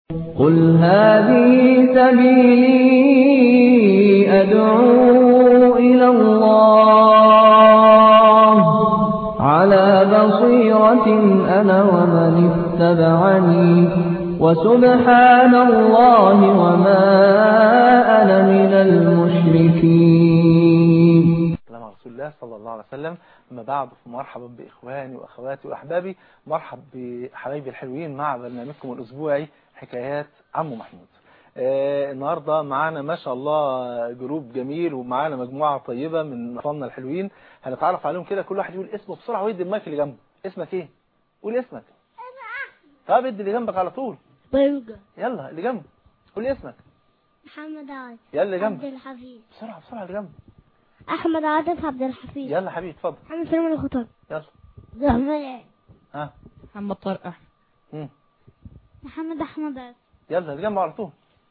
قل هذه سبيلي أدعو إلى الله على بصيرة أنا ومن اتبعني وسبحان الله وما أنا من المشركين سلام على رسول الله صلى الله عليه وسلم أما بعد فمرحبا بإخواني وأخواتي وأحبابي مرحب بحبايبي الحلوين مع برنامجكم الأسبوعي حكايات عمو محمود آه النهاردة معانا ما شاء الله جروب جميل ومعانا مجموعة طيبة من أطفالنا الحلوين هنتعرف عليهم كده كل واحد يقول اسمه بسرعة ويدي المايك اللي جنبه اسمك ايه قول اسمك طب ادي اللي جنبك على طول بلجة يلا اللي جنبه قول اسمك محمد عاطف يلا اللي عبد جنبه الحفيظ بسرعة بسرعة اللي جنبه أحمد عاطف عبد الحفيظ يلا حبيبي اتفضل محمد سليمان الخطاب يلا زهمل ها محمد طارق أحمد مم. محمد أحمد عاطف يلا اللي جنبه على طول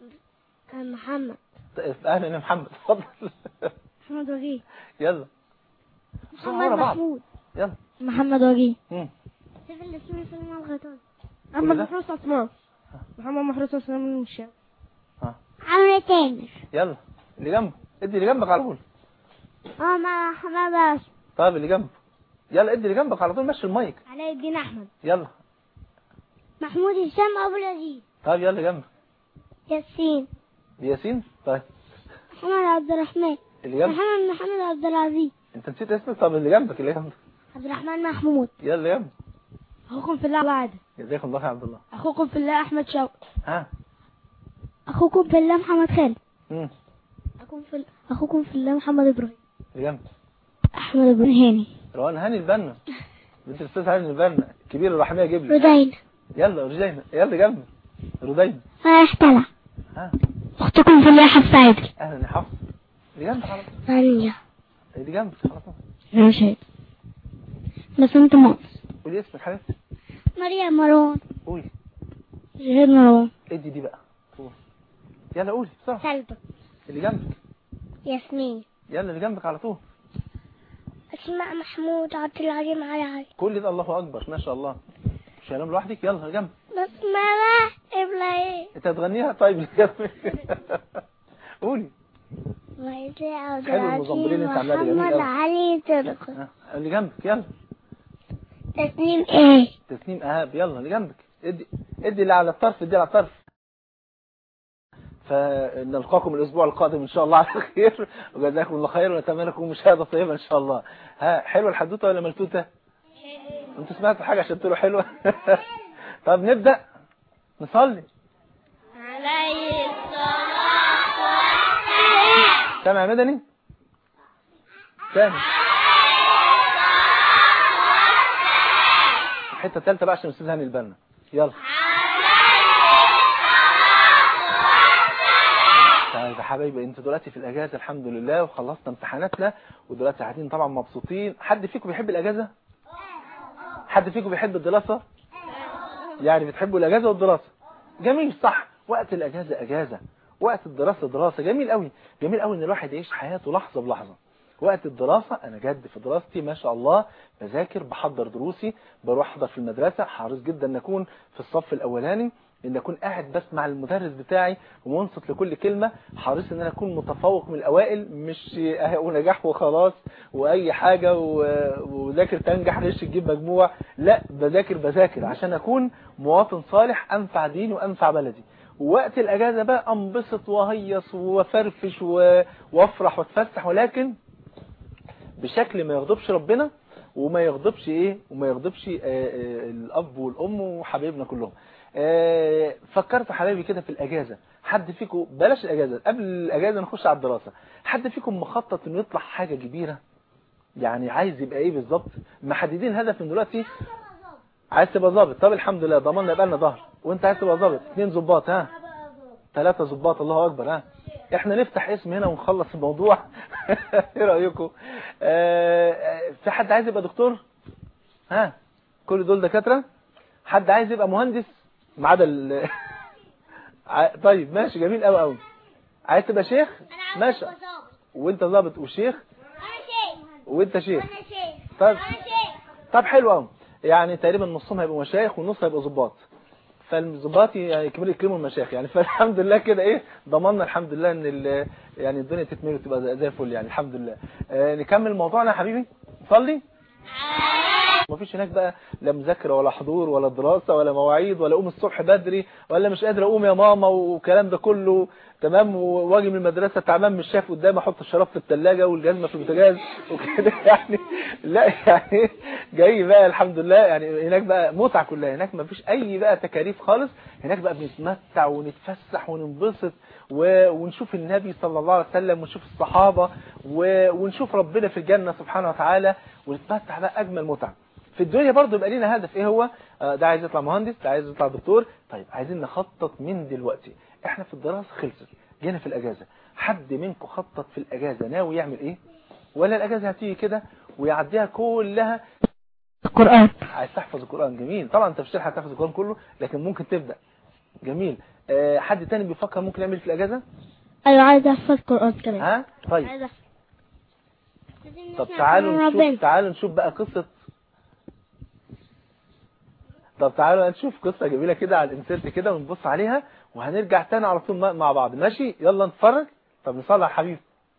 محمد اهلا يا محمد اتفضل محمد وجيه يلا بسرعة محمد ورا بعض محمود يلا محمد وجيه مم. سيف الإسلام سليمان الخطاب محمد محروس عثمان محمد محروس عثمان من الشام ها عمرو تامر يلا اللي جنبه ادي اللي جنبك على طول اه مع محمد عاصم طيب اللي جنبه يلا ادي اللي جنبك على طول مشي المايك علاء الدين أحمد يلا محمود هشام أبو العزيز طيب يلا جنبك ياسين ياسين طيب محمد عبد الرحمن اللي جنبك محمد محمد عبد العزيز انت نسيت اسمك طب اللي جنبك اللي جنبك عبد الرحمن محمود يلا اللي جنبك أخوكم في الله بعد جزاكم الله خير يا عبد الله أخوكم في الله أحمد شوقي ها أخوكم في الله محمد خالد امم أخوكم في أخوكم في الله محمد إبراهيم اللي جنبك أحمد بن هاني روان هاني البنا بنت الاستاذ هاني البنا كبير الرحميه جيب لي ردين يلا رجينا يلا جنبك ردينا احتلى ها أختكم في الله حفص عادل اهلا يا حفص اللي جنبك على طول ثانية اللي جنبك على طول رشيد بسنت مصر قولي اسمك حبيبتي مريم مروان قولي شهيد مروان ادي دي بقى قول. يلا قولي بسرعه سلبى اللي جنبك ياسمين يلا اللي جنبك على طول أسماء محمود عبد العظيم علي علي كل ده الله اكبر ما شاء الله مش هنام لوحدك يلا اللي جنبك بسملة إبراهيم انت هتغنيها طيب اللي جنبك قولي وإزاي عبد حلو المزمرين العظيم انت عاملها دي جميل محمد أوي. علي تدخل ها، اللي جنبك يلا تسليم إيه تسنيم اهاب يلا اللي جنبك ادي ادي اللي على الطرف ادي على الطرف فنلقاكم الاسبوع القادم ان شاء الله على خير وجزاكم الله خير ونتمنى لكم مشاهده طيبه ان شاء الله ها حلوه الحدوته ولا ملتوته انت سمعت حاجه عشان تقولوا حلوه طب نبدا نصلي عليه سامع مدني سامع الحته الثالثه بقى عشان الاستاذ هاني البنا يلا طيب يا حبايبي انتوا دلوقتي في الاجازه الحمد لله وخلصنا امتحاناتنا ودلوقتي قاعدين طبعا مبسوطين حد فيكم بيحب الاجازه حد فيكم بيحب الدراسه يعني بتحبوا الاجازه والدراسه جميل صح وقت الاجازه اجازه وقت الدراسه دراسه جميل قوي جميل قوي ان الواحد يعيش حياته لحظه بلحظه وقت الدراسة أنا جد في دراستي ما شاء الله بذاكر بحضر دروسي بروح أحضر في المدرسة حريص جدا أن أكون في الصف الأولاني ان اكون قاعد بسمع المدرس بتاعي ومنصت لكل كلمة حريص ان انا اكون متفوق من الاوائل مش اه ونجاح وخلاص واي حاجة و- وذاكر تنجح ليش تجيب مجموع لا بذاكر بذاكر عشان اكون مواطن صالح انفع ديني وانفع بلدي وقت الاجازة بقى انبسط وهيص وفرفش و- وافرح واتفسح ولكن بشكل ما يغضبش ربنا وما يغضبش ايه وما يغضبش آه، آه، الاب والام وحبايبنا كلهم آه، فكرت حبايبي كده في الاجازه حد فيكم بلاش الاجازه قبل الاجازه نخش على الدراسه حد فيكم مخطط انه يطلع حاجه كبيره يعني عايز يبقى ايه بالظبط محددين هدف من دلوقتي عايز تبقى ظابط طب الحمد لله ضمننا يبقى لنا ظهر وانت عايز تبقى ظابط اثنين ظباط ها ثلاثة ظباط الله اكبر ها احنا نفتح اسم هنا ونخلص الموضوع ايه رايكم آه، آه، في حد عايز يبقى دكتور ها كل دول دكاتره حد عايز يبقى مهندس ما عدا ال- ع- طيب ماشي جميل قوي قوي عايز تبقى شيخ ماشي وانت ظابط وشيخ وانت شيخ طيب طب حلو قوي يعني تقريبا نصهم هيبقوا مشايخ والنص هيبقوا ظباط فالظباط يعني كبير يكرموا المشايخ يعني فالحمد لله كده ايه ضمننا الحمد لله ان ال- يعني الدنيا تتميل وتبقى زي زي الفل يعني الحمد لله آه نكمل موضوعنا يا حبيبي صلي مفيش هناك بقى لا مذاكره ولا حضور ولا دراسه ولا مواعيد ولا اقوم الصبح بدري ولا مش قادر اقوم يا ماما والكلام ده كله تمام واجي من المدرسه تعبان مش شايف قدامي احط الشراب في الثلاجه والجزمه في البوتاجاز وكده يعني لا يعني جاي بقى الحمد لله يعني هناك بقى متعه كلها هناك مفيش اي بقى تكاليف خالص هناك بقى بنتمتع ونتفسح وننبسط و- ونشوف النبي صلى الله عليه وسلم ونشوف الصحابه و- ونشوف ربنا في الجنه سبحانه وتعالى ونتمتع بقى اجمل متعه في الدنيا برضه يبقى لينا هدف ايه هو آه، ده عايز يطلع مهندس ده عايز يطلع دكتور طيب عايزين نخطط من دلوقتي احنا في الدراسه خلصت جينا في الاجازه حد منكم خطط في الاجازه ناوي يعمل ايه ولا الاجازه هتيجي كده ويعديها كلها القرآن عايز تحفظ القران جميل طبعا انت مش هتلحق تحفظ القران كله لكن ممكن تبدا جميل آه، حد تاني بيفكر ممكن يعمل في الاجازه أيوة عايز أحفظ القرآن كمان ها طيب عايز أحفظ طب تعالوا ربنا. نشوف تعالوا نشوف بقى قصة طب تعالوا نشوف قصة جميلة كده على الانسيرت كده ونبص عليها وهنرجع تاني على طول مع بعض ماشي يلا نتفرج طب نصلي على الحبيب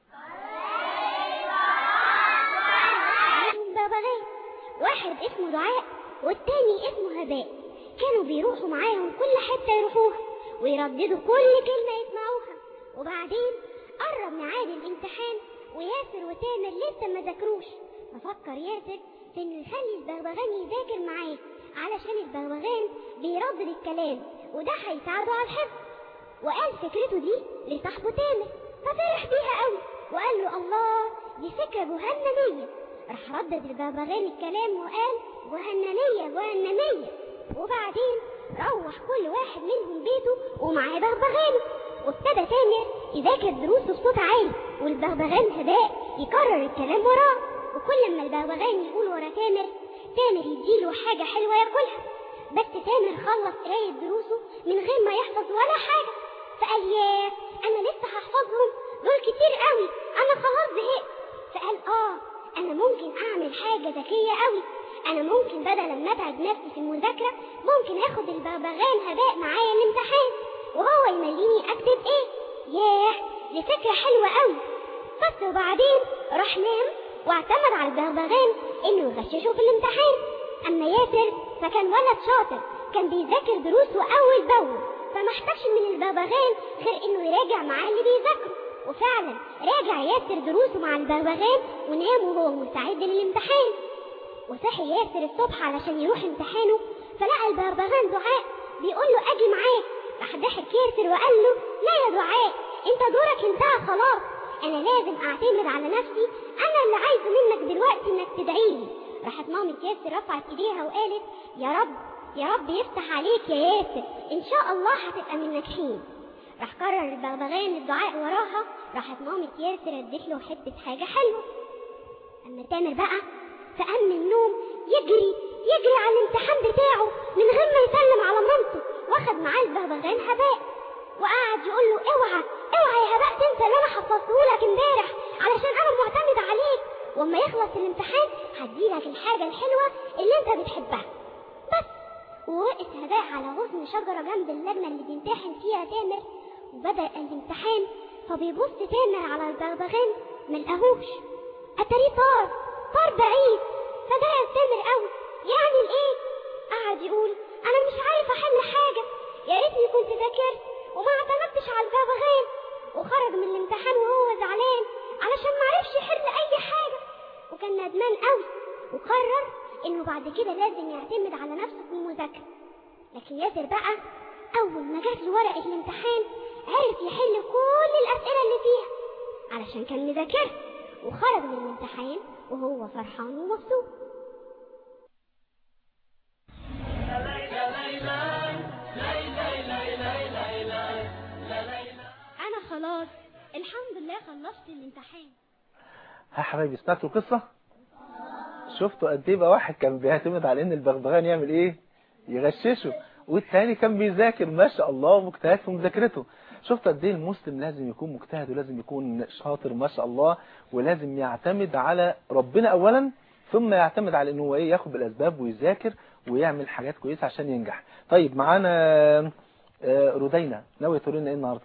بغبغان واحد اسمه دعاء والتاني اسمه هباء كانوا بيروحوا معاهم كل حتة يروحوها ويرددوا كل كلمة يسمعوها وبعدين قرب ميعاد الامتحان وياسر وتامر لسه ما ذاكروش ففكر ياسر في انه يخلي البغبغان يذاكر معاه علشان البغبغان بيردد الكلام وده هيساعده على الحفظ وقال فكرته دي لصاحبه تامر ففرح بيها قوي وقال له الله دي فكرة جهنمية راح ردد البغبغان الكلام وقال جهنمية جهنمية وبعدين روح كل واحد منهم بيته ومعاه بغبغانه وابتدى تامر يذاكر دروسه بصوت عالي والبغبغان هباء يكرر الكلام وراه وكل ما البغبغان يقول ورا تامر تامر يديله حاجة حلوة ياكلها بس تامر خلص قراية دروسه من غير ما يحفظ ولا حاجة فقال ياه أنا لسه هحفظهم دول كتير قوي أنا خلاص زهقت فقال آه أنا ممكن أعمل حاجة ذكية قوي أنا ممكن بدل ما أتعب نفسي في المذاكرة ممكن آخد البغبغان هباء معايا الامتحان وهو يمليني أكتب إيه ياه دي فكرة حلوة قوي بس وبعدين راح نام واعتمد على البغبغان إنه يغششه في الامتحان أما ياسر فكان ولد شاطر كان بيذاكر دروسه أول بأول فما احتاجش من البغبغان غير إنه يراجع معاه اللي بيذاكره وفعلا راجع ياسر دروسه مع البغبغان ونام وهو مستعد للامتحان وصحي ياسر الصبح علشان يروح امتحانه فلقى البغبغان دعاء بيقول له اجي معاك راح ضحك ياسر وقال له لا يا دعاء انت دورك انتهى خلاص انا لازم اعتمد على نفسي انا اللي عايزه منك دلوقتي انك تدعي لي راحت مامة ياسر رفعت ايديها وقالت يا رب يا رب يفتح عليك يا ياسر ان شاء الله هتبقى من الناجحين راح قرر البغبغان الدعاء وراها راحت مامة ياسر ادت له حتة حاجة حلوة اما تامر بقى فقام من النوم يجري يجري على الامتحان بتاعه من غير ما يسلم على مامته واخد معاه البغبغان هباء وقعد يقول له اوعى اوعى يا هباء تنسى اللي انا حفظته لك امبارح علشان انا معتمد عليك واما يخلص الامتحان هديلك الحاجة الحلوة اللي انت بتحبها بس ووقف هباء على غصن شجرة جنب اللجنة اللي بيمتحن فيها تامر وبدأ الامتحان فبيبص تامر على البغبغان ملقاهوش اتاريه طار طار بعيد فضايق تامر قوي يعني الايه قعد يقول انا مش عارف احل حاجة يا ريتني كنت ذاكرت وما اعتمدتش على البغبغان وخرج من الامتحان وهو زعلان علشان معرفش يحل اي حاجة وكان ندمان قوي وقرر انه بعد كده لازم يعتمد على نفسه في المذاكرة لكن ياسر بقى اول ما جات له ورقة الامتحان عرف يحل كل الاسئلة اللي فيها علشان كان مذاكرها وخرج من الامتحان وهو فرحان ومبسوط انا خلاص الحمد لله خلصت الامتحان ها حبايبي سمعتوا القصة شفتوا قد ايه بقى واحد كان بيعتمد على ان البغبغان يعمل ايه يغششه والتاني كان بيذاكر ما شاء الله ومجتهد في مذاكرته شفت قد ايه المسلم لازم يكون مجتهد ولازم يكون شاطر ما شاء الله ولازم يعتمد على ربنا اولا ثم يعتمد على انه ايه ياخد بالاسباب ويذاكر ويعمل حاجات كويسة عشان ينجح طيب معانا آه، رودينا ناوية تقول لنا ايه النهارده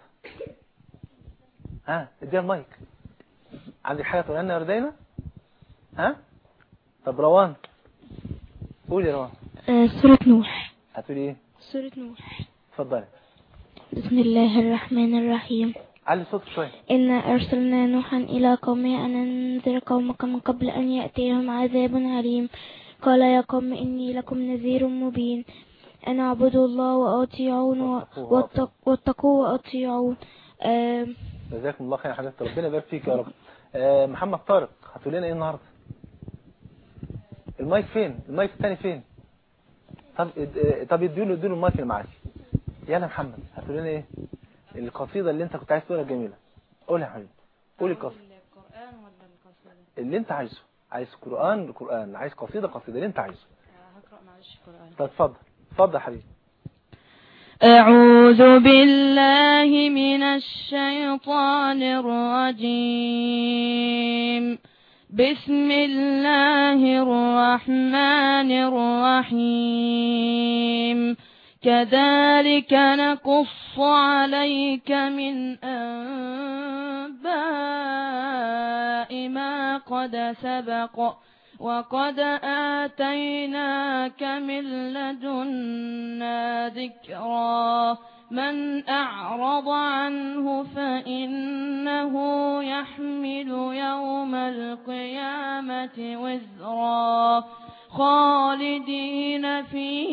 ها اديها المايك عندك حاجة تقول لنا يا رودينا ها طب روان قولي يا روان سورة نوح هتقولي ايه سورة نوح اتفضلي بسم الله الرحمن الرحيم علي صوتك شوية إنا أرسلنا نوحا إلى قومه أن أنذر قومك من قبل أن يأتيهم عذاب عليم قال يا قوم إني لكم نذير مبين أن اعبدوا الله وأطيعون و- واتق- واتقوا وأطيعون آم، جزاكم الله خير يا حبيبتي ربنا يبارك فيك يا رب آه، محمد طارق هتقول لنا ايه النهارده المايك فين المايك الثاني فين طب اد- آه، طب ادوا له ادوا له المايك اللي معاك يلا محمد هتقول لنا ايه القصيده اللي انت كنت عايز تقولها جميله قولها يا حبيبي قولي القصيده القرآن ولا القصيدة؟ اللي انت عايزه عايز قران قران عايز قصيده قصيده اللي انت عايزه هقرأ معلش القرآن طب اتفضل اتفضل يا حبيبي أعوذ بالله من الشيطان الرجيم بسم الله الرحمن الرحيم كذلك نقص عليك من أنباء ما قد سبق وقد آتيناك من لدنا ذكرا من أعرض عنه فإنه يحمل يوم القيامة وزرا خالدين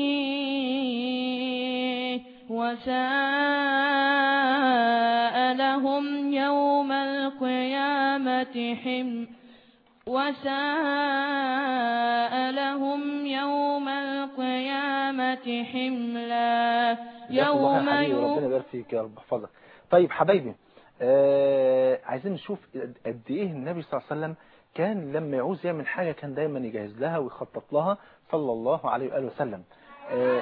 فيه وساء لهم يوم القيامة حملا وساء لهم يوم القيامة حملا جزاك الله يوم خير حبيبي ربنا يوم يبارك فيك يا رب احفظك طيب حبايبي آه عايزين نشوف قد ايه النبي صلى الله عليه وسلم كان لما يعوز يعمل حاجة كان دايما يجهز لها ويخطط لها صلى الله عليه وآله وسلم آه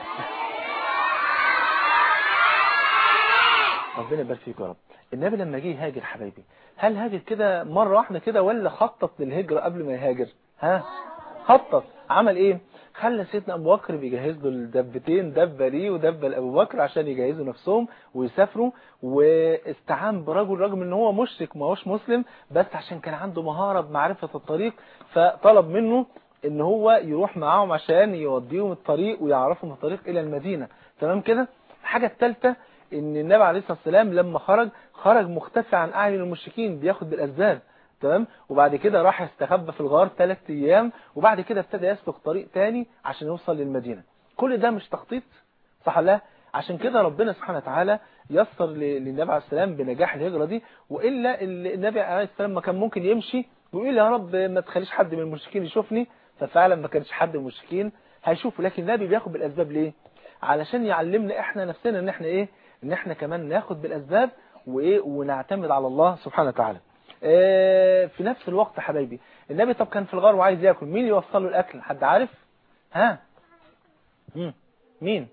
ربنا يبارك فيك يا رب النبي لما جه يهاجر حبايبي هل هاجر كده مرة واحدة كده ولا خطط للهجرة قبل ما يهاجر ها خطط عمل ايه خلى سيدنا ابو بكر بيجهز له الدبتين دبه ليه ودبه لابو بكر عشان يجهزوا نفسهم ويسافروا واستعان برجل رغم ان هو مشرك ما هوش مسلم بس عشان كان عنده مهارة بمعرفة الطريق فطلب منه ان هو يروح معاهم عشان يوديهم الطريق ويعرفهم الطريق الى المدينة تمام كده الحاجة الثالثة ان النبي عليه الصلاة والسلام لما خرج خرج مختفي عن اعين المشركين بياخد بالاسباب تمام وبعد كده راح يستخبى في الغار ثلاث ايام وبعد كده ابتدى يسلك طريق تاني عشان يوصل للمدينة كل ده مش تخطيط صح لا عشان كده ربنا سبحانه وتعالى يسر ل- للنبي عليه السلام بنجاح الهجرة دي وإلا ال- النبي عليه السلام ما كان ممكن يمشي ويقول يا رب ما تخليش حد من المشركين يشوفني ففعلا ما كانش حد من المشركين هيشوفه لكن النبي بياخد بالأسباب ليه علشان يعلمنا احنا نفسنا ان احنا ايه ان احنا كمان ناخد بالأسباب وايه ونعتمد على الله سبحانه وتعالى آه، في نفس الوقت حبايبي النبي طب كان في الغار وعايز ياكل مين اللي يوصل له الاكل حد عارف ها مم. مين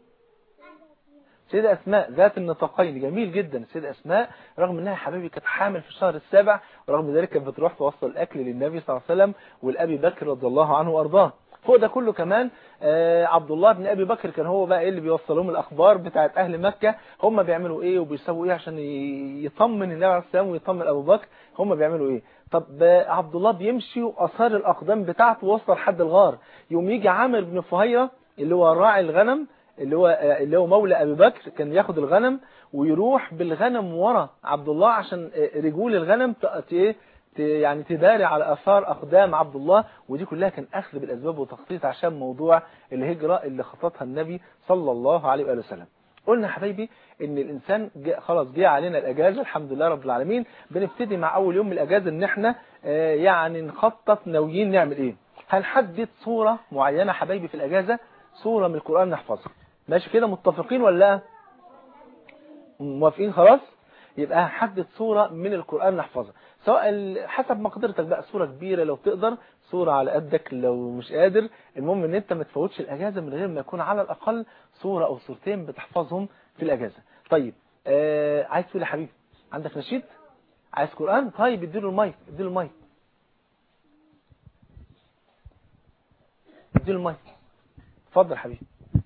سيدة أسماء ذات النطاقين جميل جدا سيدة أسماء رغم أنها حبيبي كانت حامل في الشهر السابع ورغم ذلك كانت بتروح توصل الأكل للنبي صلى الله عليه وسلم والأبي بكر رضي الله عنه وأرضاه فوق ده كله كمان آه عبد الله بن أبي بكر كان هو بقى إيه اللي بيوصلهم الأخبار بتاعت أهل مكة هم بيعملوا إيه وبيسووا إيه عشان ي- يطمن النبي عليه السلام ويطمن أبو بكر هم بيعملوا إيه طب آه، عبد الله بيمشي وأثار الأقدام بتاعته وصل لحد الغار يوم يجي عامر بن فهيرة اللي هو راعي الغنم اللي هو اللي هو مولى ابي بكر كان ياخد الغنم ويروح بالغنم ورا عبد الله عشان رجول الغنم ت- ت- إيه؟ ت- يعني تداري على اثار اقدام عبد الله ودي كلها كان اخذ بالاسباب وتخطيط عشان موضوع الهجره اللي خططها النبي صلى الله عليه واله وسلم قلنا يا حبايبي ان الانسان جاء خلاص جه علينا الاجازه الحمد لله رب العالمين بنبتدي مع اول يوم من الاجازه ان احنا آه، يعني نخطط ناويين نعمل ايه هنحدد صوره معينه حبايبي في الاجازه صوره من القران نحفظها ماشي كده متفقين ولا لا موافقين خلاص يبقى هنحدد صورة من القرآن نحفظها سواء ال- حسب مقدرتك بقى صورة كبيرة لو تقدر صورة على قدك لو مش قادر المهم ان انت ما تفوتش الاجازة من غير ما يكون على الاقل صورة او صورتين بتحفظهم في الاجازة طيب آه عايز تقول يا حبيبي عندك نشيد عايز قرآن طيب اديله المايك اديله المايك اديله المايك اتفضل حبيبي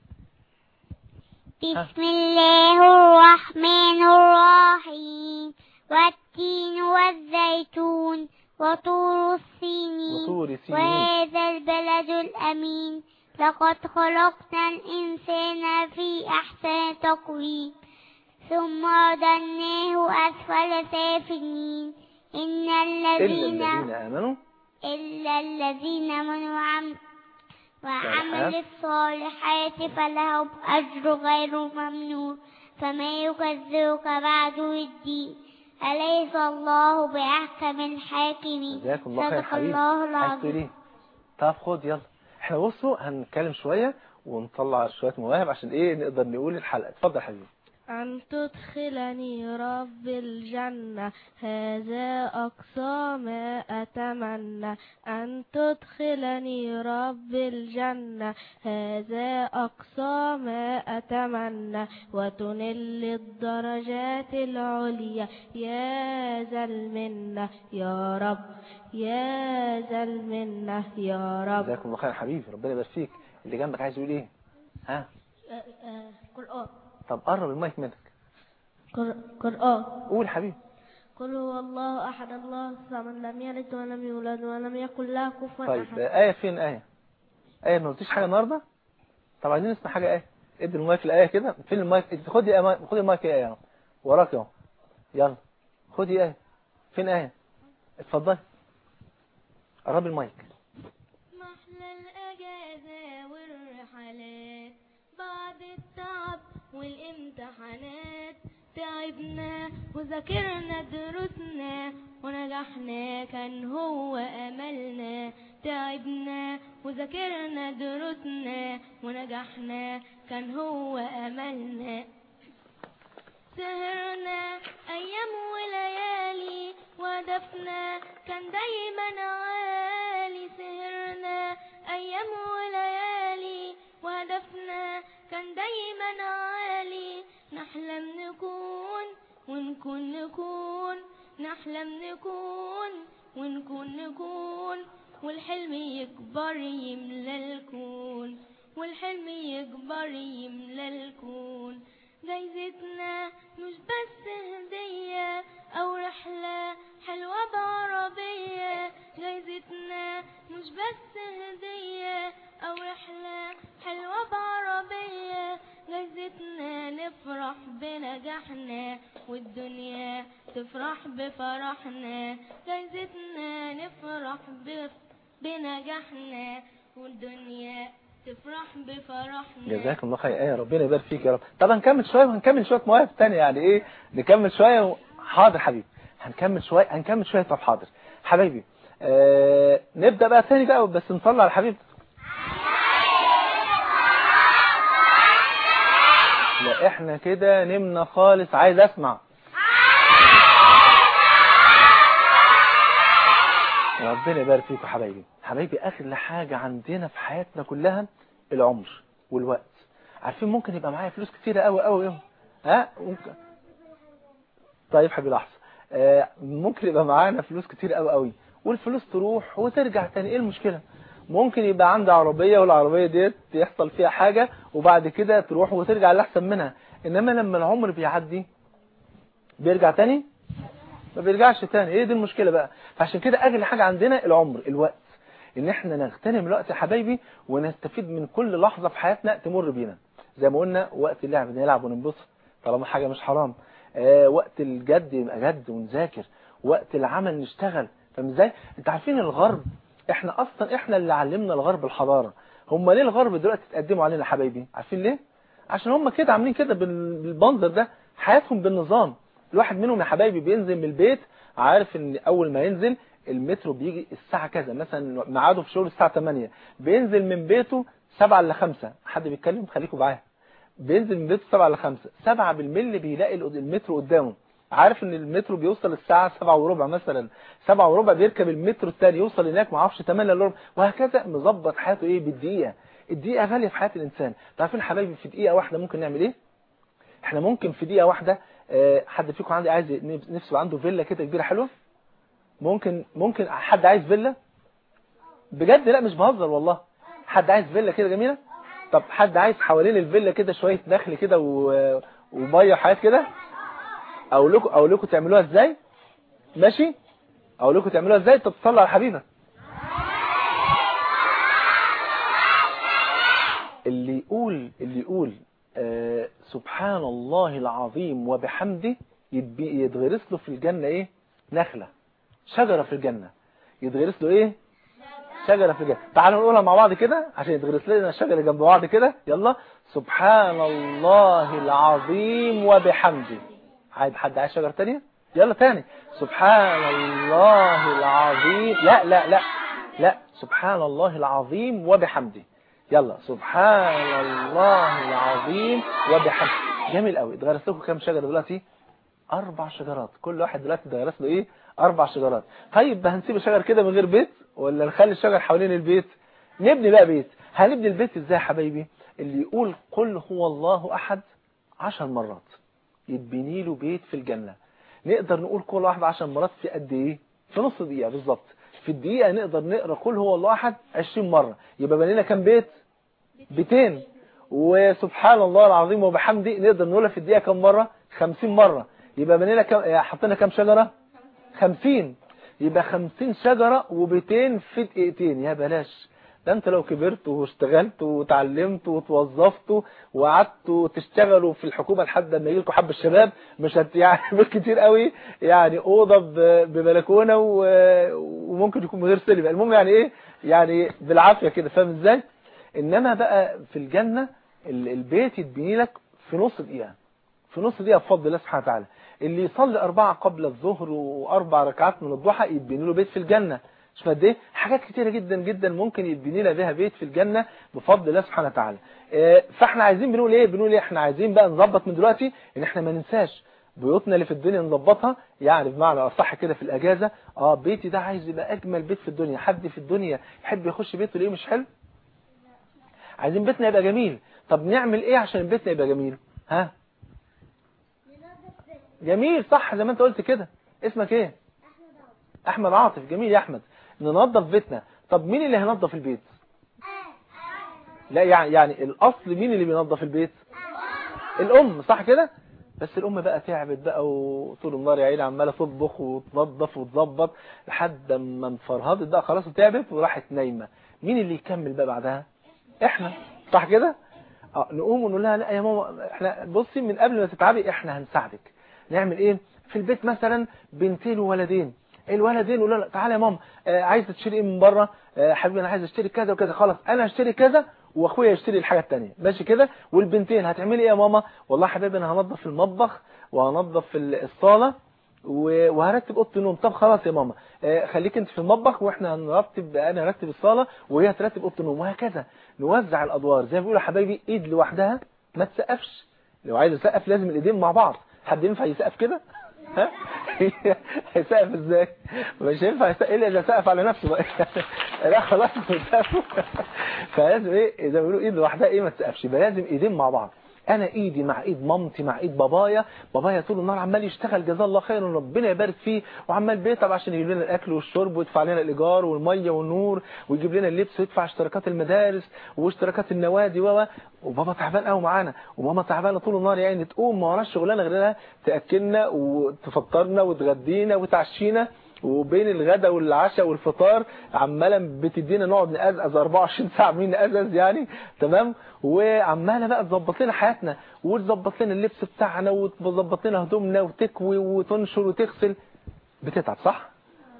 بسم الله الرحمن الرحيم والتين والزيتون وطور السينين وطور سينين وهذا البلد الأمين لقد خلقنا الإنسان في أحسن تقويم ثم رددناه أسفل سافلين إن إلا الذين الذين آمنوا إلا الذين آمنوا وعم- وعملوا صالحات. الصالحات فلهم أجر غير ممنون فما يكذبك بعد الدين أليس الله بأحكم الحاكمين جزاكم الله خير صدق حبيبي الله عايز العظيم تقول ايه طب خد يلا احنا بصوا هنتكلم شوية ونطلع شوية مواهب عشان ايه نقدر نقول الحلقة اتفضل حبيبي أن تدخلني رب الجنة هذا أقصى ما أتمنى أن تدخلني رب الجنة هذا أقصى ما أتمنى وتنل الدرجات العليا يا ذا المنة يا رب يا ذا المنة يا رب جزاكم الله خير حبيبي ربنا يبارك فيك اللي جنبك عايز يقول ايه ها قرآن طب قرب المايك منك قرآن قول حبيبي قل هو الله أحد الله الصمد لم يلد ولم يولد ولم يكن له كفوا طيب أحد آية فين آية آية ما قلتيش حاجة النهاردة طب عايزين نسمع حاجة آية ادي المايك الآية كده فين المايك انت خدي آية خدي المايك يا آية اهو. وراك اهو يلا خدي آية فين آية اتفضلي قرب المايك محلى الأجازة والرحلات بعد التعب والامتحانات تعبنا وذاكرنا دروسنا ونجحنا كان هو أملنا تعبنا وذاكرنا دروسنا ونجحنا كان هو أملنا سهرنا أيام وليالي وهدفنا كان دايما عالي سهرنا أيام وليالي وهدفنا كان دايما عالي نحلم نكون ونكون نكون نحلم نكون ونكون نكون والحلم يكبر يملى الكون والحلم يكبر يملى الكون جايزتنا مش بس هدية أو رحلة حلوة بعربية جايزتنا مش بس هدية أو رحلة حلوة بعربية جايزتنا نفرح بنجاحنا والدنيا تفرح بفرحنا جايزتنا نفرح بف- بنجاحنا والدنيا تفرح بفرحنا جزاكم الله خير ايه ربنا يبارك فيك يا رب طب هنكمل شويه وهنكمل شويه مواهب تانية يعني ايه نكمل شويه و... حاضر حبيبي هنكمل شويه هنكمل شويه طب حاضر حبايبي آه... نبدا بقى تاني بقى بس نصلي على حبيبي لا احنا كده نمنا خالص عايز اسمع ربنا يبارك فيكم حبايبي حبايبي اغلى حاجه عندنا في حياتنا كلها العمر والوقت عارفين ممكن يبقى معايا فلوس كتيره قوي قوي قوي ها ممكن طيب حبيبي لحظه آه ممكن يبقى معانا فلوس كتير قوي قوي والفلوس تروح وترجع تاني ايه المشكله ممكن يبقى عندي عربيه والعربيه ديت يحصل فيها حاجه وبعد كده تروح وترجع لاحسن منها انما لما العمر بيعدي بيرجع تاني ما بيرجعش تاني ايه دي المشكله بقى فعشان كده اجل حاجه عندنا العمر الوقت ان احنا نغتنم الوقت يا حبايبي ونستفيد من كل لحظه في حياتنا تمر بينا زي ما قلنا وقت اللعب نلعب وننبسط طالما حاجه مش حرام آه وقت الجد يبقى جد ونذاكر وقت العمل نشتغل فاهم ازاي انت عارفين الغرب احنا اصلا احنا اللي علمنا الغرب الحضاره هم ليه الغرب دلوقتي تقدموا علينا يا حبايبي عارفين ليه عشان هم كده عاملين كده بال- بالمنظر ده حياتهم بالنظام الواحد منهم يا حبايبي بينزل من البيت عارف ان اول ما ينزل المترو بيجي الساعة كذا مثلا ميعاده في شغل الساعة 8 بينزل من بيته 7 ل 5 حد بيتكلم خليكم معايا بينزل من بيته 7 ل 5 7 بالملي بيلاقي القد- المترو قدامه عارف ان المترو بيوصل الساعة 7 وربع مثلا 7 وربع بيركب المترو الثاني يوصل هناك ما اعرفش 8 الا ربع وهكذا مظبط حياته ايه بالدقيقة الدقيقة غالية في حياة الانسان عارفين حبايبي في دقيقة واحدة ممكن نعمل ايه احنا ممكن في دقيقة واحدة آه، حد فيكم عندي عايز نفسه يبقى عنده فيلا كده كبيرة حلوة ممكن ممكن حد عايز فيلا بجد لا مش بهزر والله حد عايز فيلا كده جميلة طب حد عايز حوالين الفيلا كده شويه نخل كده و... وميه وحاجات كده اقول لكم اقول لكم تعملوها ازاي ماشي اقول لكم تعملوها ازاي طب تصلوا على حبيبك اللي يقول اللي يقول آه سبحان الله العظيم وبحمده يتبي- يتغرس له في الجنة ايه نخلة شجرة في الجنة يتغرس له ايه شجرة في الجنة تعالوا نقولها مع بعض كده عشان يتغرس لنا الشجرة جنب بعض كده يلا سبحان الله العظيم وبحمده عايز حد عايز شجرة تانية يلا تاني سبحان الله العظيم لا لا لا لا سبحان الله العظيم وبحمده يلا سبحان الله العظيم وبحمده جميل قوي اتغرس لكم كام شجرة دلوقتي اربع شجرات كل واحد دلوقتي اتغرس له ايه اربع شجرات طيب هنسيب الشجر كده من غير بيت ولا نخلي الشجر حوالين البيت نبني بقى بيت هنبني البيت ازاي يا حبايبي اللي يقول قل هو الله احد عشر مرات يتبني له بيت في الجنة نقدر نقول كل واحد عشر مرات في قد ايه في نص دقيقة بالظبط في الدقيقة نقدر نقرأ قل هو الله احد 20 مرة يبقى بنينا كام بيت بيتين وسبحان الله العظيم وبحمده نقدر نقولها في الدقيقة كم مرة 50 مرة يبقى بنينا كم حطينا كام شجرة 50 يبقى 50 شجرة وبيتين في دقيقتين يا بلاش ده انت لو كبرت واشتغلت وتعلمت وتوظفت وقعدت تشتغلوا في الحكومة لحد ما يجيلكوا حب الشباب مش هت يعني مش كتير قوي يعني اوضه ب- ببلكونه و- وممكن يكون من غير سلم المهم يعني ايه يعني بالعافيه كده فاهم ازاي انما بقى في الجنه ال- البيت يتبني لك في نص دقيقه في نص دقيقه بفضل الله سبحانه وتعالى اللي يصلي أربعة قبل الظهر وأربع ركعات من الضحى يتبني له بيت في الجنة شوف قد ايه حاجات كتيرة جدا جدا ممكن يتبني لها بيها بيت في الجنة بفضل الله سبحانه وتعالى آه، فاحنا عايزين بنقول ايه بنقول ايه احنا عايزين بقى نظبط من دلوقتي ان احنا ما ننساش بيوتنا اللي في الدنيا نظبطها يعني بمعنى اصح كده في الاجازة اه بيتي ده عايز يبقى اجمل بيت في الدنيا حد في الدنيا يحب يخش بيته ليه مش حلو عايزين بيتنا يبقى جميل طب نعمل ايه عشان بيتنا يبقى جميل ها جميل صح زي ما انت قلت كده اسمك ايه احمد عاطف جميل يا احمد ننظف بيتنا طب مين اللي هينظف البيت لا يعني يعني الاصل مين اللي بينظف البيت الام صح كده بس الام بقى تعبت بقى وطول النهار يا عيني عماله تطبخ وتنظف وتظبط لحد ما انفرهدت بقى خلاص وتعبت وراحت نايمه مين اللي يكمل بقى بعدها احنا صح كده اه نقوم ونقول لها لا يا ماما احنا بصي من قبل ما تتعبي احنا هنساعدك نعمل ايه في البيت مثلا بنتين وولدين الولدين يقول لها تعالى يا ماما آه عايزه تشتري ايه من بره آه حبيبي انا عايز اشتري كذا وكذا خلاص انا هشتري كذا واخويا يشتري الحاجه الثانيه ماشي كده والبنتين هتعملي ايه يا ماما والله يا حبيبي انا هنظف المطبخ وهنظف الصاله و- وهرتب اوضه النوم طب خلاص يا ماما آه، خليك انت في المطبخ واحنا هنرتب انا هرتب الصاله وهي هترتب اوضه النوم وهكذا نوزع الادوار زي ما بيقولوا يا حبايبي ايد لوحدها ما تسقفش لو عايز يسقف لازم الايدين مع بعض حد ينفع يسقف كده ها هيسقف ازاي مش ينفع يسقف الا اذا سقف على نفسه بقى لا خلاص بيسقف. فلازم ايه زي ما بيقولوا ايد لوحدها ايه ما تسقفش يبقى لازم ايدين مع بعض انا ايدي مع ايد مامتي مع ايد بابايا بابايا طول النهار عمال يشتغل جزاه الله خيرا ربنا يبارك فيه وعمال بيتعب عشان يجيب لنا الاكل والشرب ويدفع لنا الايجار والميه والنور ويجيب لنا اللبس ويدفع اشتراكات المدارس واشتراكات النوادي و وبابا تعبان قوي معانا وماما تعبانه طول النهار يعني تقوم ما وراش شغلانه غير انها تاكلنا وتفطرنا وتغدينا وتعشينا وبين الغداء والعشاء والفطار عماله بتدينا نقعد نقزقز 24 ساعه مين نقزقز يعني تمام وعماله بقى تظبط لنا حياتنا وتظبط لنا اللبس بتاعنا وتظبط لنا هدومنا وتكوي وتنشر وتغسل بتتعب صح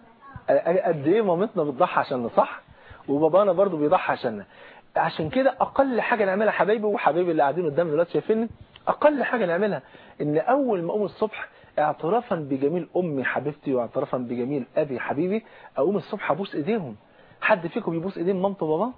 قد ايه مامتنا بتضحي عشاننا صح وبابانا برضو بيضحي عشاننا عشان كده اقل حاجه نعملها حبايبي وحبايبي اللي قاعدين قدامنا دلوقتي شايفيني اقل حاجه نعملها ان اول ما اقوم الصبح اعترافا بجميل امي حبيبتي واعترافا بجميل ابي حبيبي اقوم الصبح ابوس ايديهم حد فيكم يبوس ايدين مامته وباباه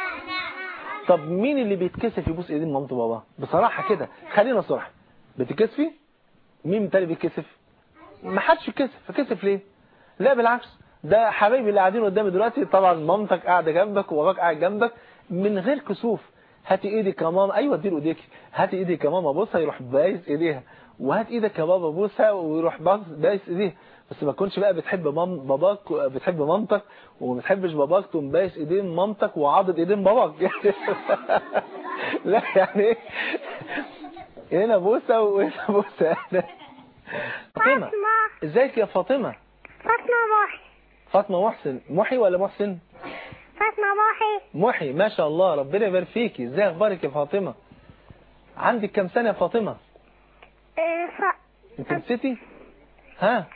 طب مين اللي بيتكسف يبوس ايدين مامته وباباه بصراحه كده خلينا صراحه بتكسفي مين تاني بيتكسف ما حدش يتكسف فكسف ليه لا بالعكس ده حبايبي اللي قاعدين قدامي دلوقتي طبعا مامتك قاعده جنبك وباباك قاعد جنبك من غير كسوف هاتي ايدك يا ماما ايوه اديله ايديك هاتي ايدك يا ماما بوسها يروح بايس ايديها وهات ايدك يا بابا بوسها ويروح باص- بايس ايديها بس ما تكونش بقى بتحب مام باباك بتحب مامتك وما بتحبش باباك تقوم بايس ايدين مامتك وعاضد ايدين باباك لا يعني ايه هنا بوسه وهنا بوسه فاطمه ازيك يا فاطمه فاطمة محي فاطمه محسن محي ولا محسن فاطمة محي محي ما شاء الله ربنا يبارك فيكي ازاي اخبارك يا فاطمه عندك كام سنه يا فاطمه إيه، ف- انت نسيتي ها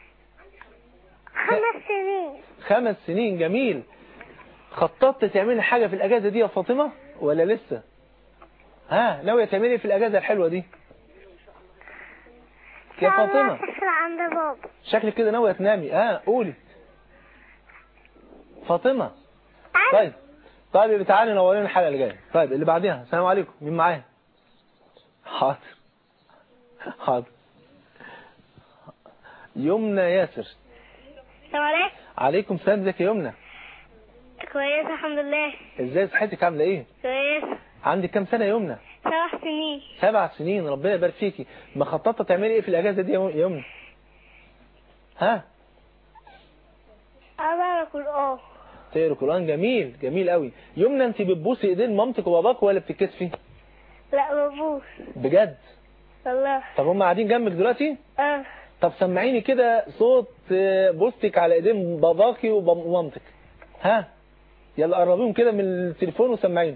خمس سنين خمس سنين جميل خططت تعملي حاجه في الاجازه دي يا فاطمه ولا لسه ها ناويه تعملي إيه في الاجازه الحلوه دي يا فاطمه تسرع عند بابا شكلك كده ناويه تنامي اه قولي فاطمه طيب طيب يبقى تعالي نورينا الحلقه اللي جايه طيب اللي بعديها السلام عليكم مين معايا حاضر حاضر يمنى ياسر السلام عليكم عليكم السلام ازيك يا يمنى كويس الحمد لله ازاي صحتك عامله ايه كويس عندك كام سنه يا يمنى سبع سنين سبع سنين ربنا يبارك فيكي مخططه تعملي ايه في الاجازه دي يا يمنى ها أقرأ القرآن تقرا القران جميل جميل قوي يمنى انت بتبوسي ايدين مامتك وباباك ولا بتتكسفي لا ببوس بجد والله طب هم قاعدين جنبك دلوقتي اه طب سمعيني كده صوت آه، بوستك على ايدين باباكي وبام- ومامتك ها يلا قربيهم كده من التليفون وسمعيني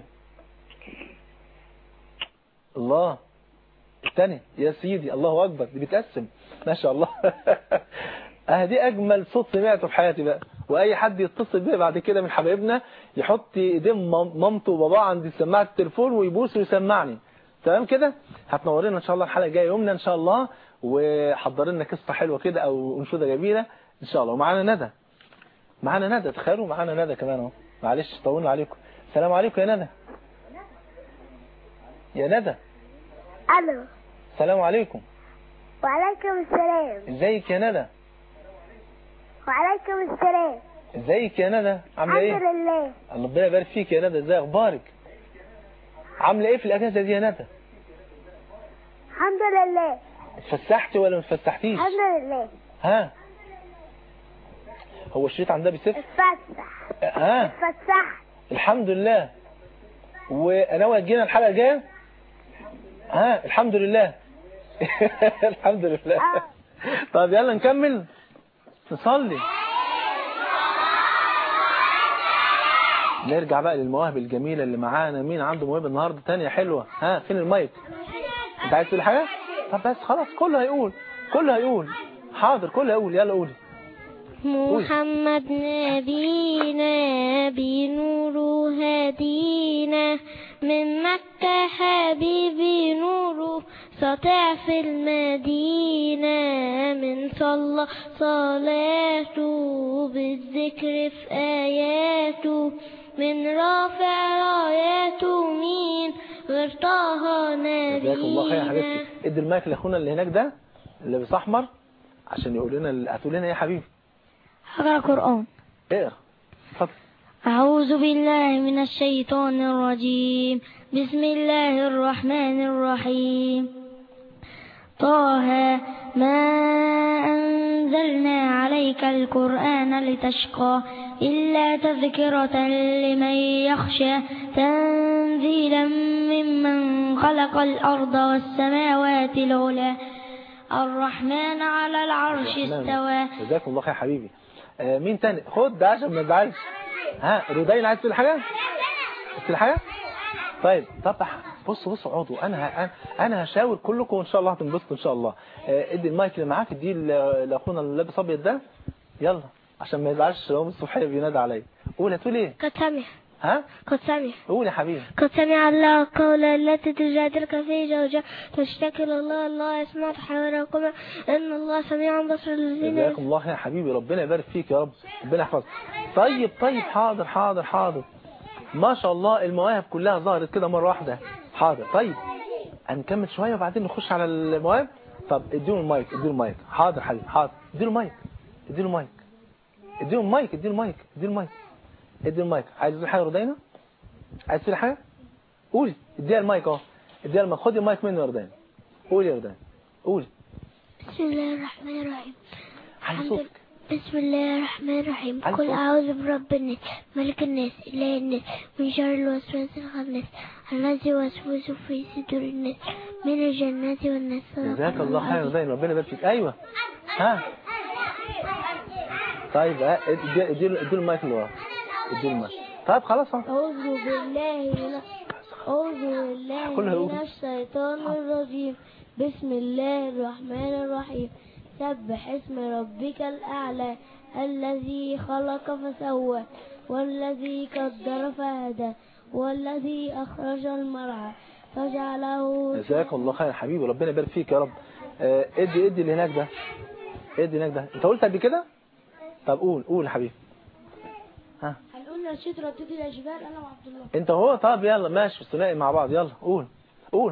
الله الثاني يا سيدي الله اكبر دي بتقسم ما شاء الله اه دي اجمل صوت سمعته في حياتي بقى واي حد يتصل بيا بعد كده من حبايبنا يحط ايدين مام- مامته وباباه عند سماعه التليفون ويبوس ويسمعني تمام كده هتنورينا ان شاء الله الحلقه الجايه يومنا ان شاء الله وحضر لنا قصه حلوه كده او انشوده جميله ان شاء الله ومعانا ندى معانا ندى تخيلوا معانا ندى كمان اهو معلش طولنا عليكم السلام عليكم يا ندى يا ندى ألو السلام عليكم وعليكم السلام ازيك يا ندى وعليكم السلام ازيك يا ندى عامله الحمد ايه لله ربنا يبارك فيك يا ندى ازاي اخبارك عامله ايه في الاجازه دي يا ندى الحمد لله اتفسحتي ولا ما اتفسحتيش الحمد لله ها هو الشريط عندها بيسف اتفسح ها اتفسح الحمد لله وناوي تجينا الحلقه الجايه ها الحمد لله الحمد لله آه. طب يلا نكمل نصلي نرجع بقى للمواهب الجميله اللي معانا مين عنده موهبه النهارده تانية حلوه ها فين المايك انت عايز تقول حاجه طب بس خلاص كله هيقول كله هيقول حاضر كله هيقول يلا قولي محمد نبينا بنور هدينا من مكة حبيبي نوره سطع في المدينة من صلى صلاته بالذكر في آياته من رافع راياته مين غير طه جزاك الله خير يا نبينا حبيبتي ادي المايك لاخونا اللي هناك ده اللي لابس احمر عشان يقول لنا هتقول لنا ايه يا حبيبي هقرأ قرآن اقرا اتفضل أعوذ بالله من الشيطان الرجيم بسم الله الرحمن الرحيم طه ما أنزلنا عليك القرآن لتشقى إلا تذكرة لمن يخشى تنزيلا ممن خلق الأرض والسماوات العلى الرحمن على العرش استوى جزاكم الله خير يا حبيبي آه مين تاني خد ده عشان ما تزعلش ها رودين عايز تقول حاجه تقول حاجه طيب طب بصوا بصوا اقعدوا انا ه- أنا- انا هشاور كلكم وان شاء الله هتنبسطوا ان شاء الله آه ادي المايك اللي معاك اديه ل- لاخونا اللي لابس ابيض ده يلا عشان ما يزعلش لو الصبحيه بينادي عليا قول هتقول ايه قد سمع ها قد سمع قول يا حبيبي قد سمع الله قول التي تجادلك في زوجها تشتكي إلى الله الله يسمع تحاوركما إن الله سميع بصير الذين جزاكم الله خير يا حبيبي ربنا يبارك فيك يا رب ربنا يحفظك طيب طيب حاضر حاضر حاضر ما شاء الله المواهب كلها ظهرت كده مرة واحدة حاضر طيب هنكمل شوية وبعدين نخش على المواهب طب اديله المايك اديله المايك حاضر حبيبي حاضر اديله المايك اديله المايك اديله المايك اديله المايك اديله المايك اديله المايك عايز تقول حاجة رودينا عايز تقول حاجة قولي اديها المايك اهو اديها المايك خدي المايك منه يا وردان قولي يا وردان قولي بسم الله الرحمن الرحيم علي الحمد صوتك بسم الله الرحمن الرحيم علي قل صوتك. أعوذ برب الناس ملك الناس إله الناس من شر الوسواس الخناس الذي يوسوس في صدور الناس من الجنة والناس جزاك الله خير يا وردان ربنا يبارك فيك ايوه ها طيب ها ادي ادي ادي المايك اللي ورا ادي المايك طيب خلاص اهو أعوذ بالله من أعوذ بالله كلها من يقول. الشيطان الرجيم بسم الله الرحمن الرحيم سبح اسم ربك الأعلى الذي خلق فسوى والذي قدر فهدى والذي أخرج المرعى فجعله جزاك الله خير يا حبيبي ربنا يبارك فيك يا رب آه، ادي ادي اللي هناك ده ادي هناك ده انت قلت قبل كده طب قول قول يا حبيبي ها هنقول نشيد ردد الأجبال أنا وعبد الله انت هو طب يلا ماشي ثنائي مع بعض يلا قول قول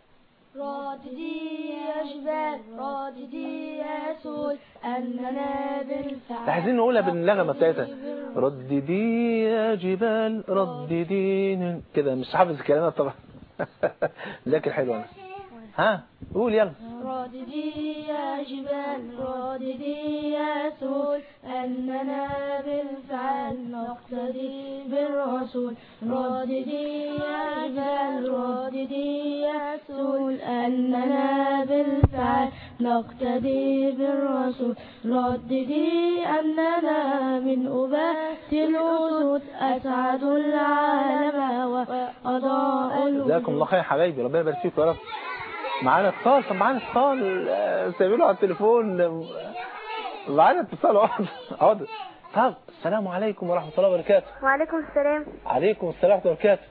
رددي يا جبال رددي يا سود أننا بالفعل عايزين نقولها بالنغمة بتاعتها رددي يا جبال رددي كده مش حافظ الكلمات طبعا لكن حلو انا ها قول يلا رددي يا جبال رددي يا سود أننا بالفعل نقتدي بالرسول رددي يا جبال رددي يا سود أننا بالفعل نقتدي بالرسول رددي أننا من أبات الأسود أسعد العالم وأضاء جزاكم الله خير يا حبايبي ربنا يبارك فيكم يا رب معانا اتصال طب معانا اتصال آه، سايبينه على التليفون آه، معانا اتصال اقعد اقعد طب السلام عليكم ورحمة الله وبركاته وعليكم السلام عليكم السلام ورحمة الله وبركاته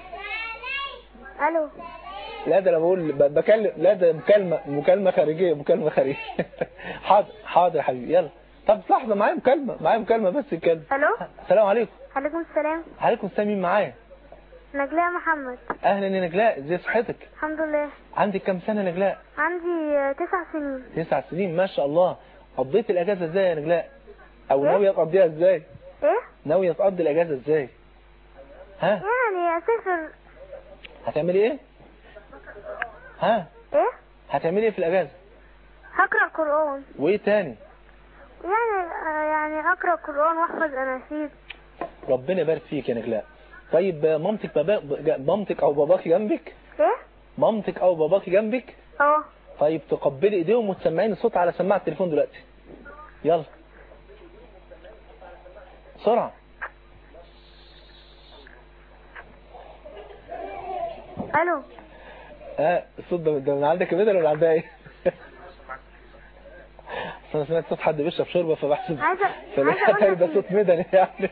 الو لا ده انا بقول ب- بكلم لا ده مكالمة مكالمة خارجية مكالمة خارجية حاضر حاضر يا حبيبي يلا طب لحظة معايا مكالمة معايا مكالمة بس الكلمة الو السلام عليكم عليكم السلام عليكم السلام مين معايا نجلاء محمد اهلا يا نجلاء ازي صحتك الحمد لله عندك كام سنة يا نجلاء عندي آه، تسع سنين تسع سنين ما شاء الله قضيت الاجازة ازاي يا نجلاء او إيه؟ ناوية تقضيها ازاي ايه ناوية تقضي الاجازة ازاي ها يعني اسافر هتعملي ايه ها ايه هتعملي ايه في الاجازة هقرا قران وايه تاني يعني آه، يعني اقرا قران واحفظ اناشيد ربنا يبارك فيك يا نجلاء طيب آه، مامتك بابا ب- مامتك او باباكي جنبك ايه مامتك او باباكي جنبك اه طيب تقبلي ايديهم وتسمعيني الصوت على سماعة التليفون دلوقتي يلا بسرعة الو اه الصوت ده ده من عندك يا بدر ولا عندها ايه؟ أصل انا سمعت صوت حد بيشرب شوربه فبحسب عايزة- عايزة فبحسب أقول ده لك صوت مدني يعني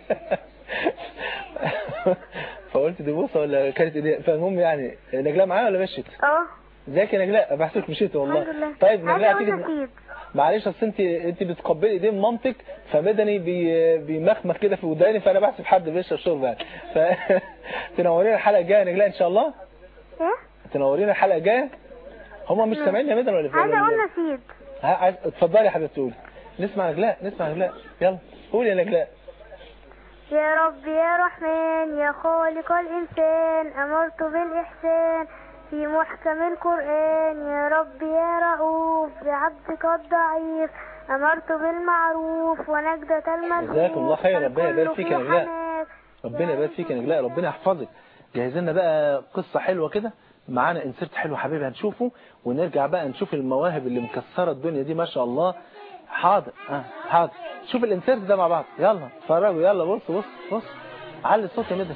فقلت دي بوسه ولا كانت ايديها فالمهم يعني نجلاء معايا ولا مشيت؟ اه ازيك يا نجلاء بحسبك مشيت والله الحمد لله طيب عايزة نجلاء اقول تيجي نشيد معلش اصل انت انت بتقبلي ايدين مامتك فمدني بي بيمخمخ كده في وداني فانا بحسب حد بيشرب شوربه يعني ف تنورينا الحلقه الجايه يا نجلاء ان شاء الله ايه تنورينا الحلقه الجايه هما مش سامعين يا مدن ولا في عايزة ولا- اقول نشيد ها عايز اتفضلي يا حبيبتي قولي نسمع نجلاء نسمع نجلاء يلا قولي يا نجلاء يا رب يا رحمن يا خالق الإنسان أمرت بالإحسان في محكم القرآن يا رب يا رؤوف بعبدك الضعيف أمرت بالمعروف ونجدة الملهوف جزاك الله خير، ربنا يبارك الكل فيك يا في نجلاء. حماك. ربنا يبارك فيك يا نجلاء ربنا يحفظك جهز لنا بقى قصه حلوه كده معانا انسرت حلو حبيبي هنشوفه ونرجع بقى نشوف المواهب اللي مكسره الدنيا دي ما شاء الله حاضر اه حاضر شوف الانسرت ده مع بعض يلا اتفرجوا يلا بص بص بص علي الصوت يا مدن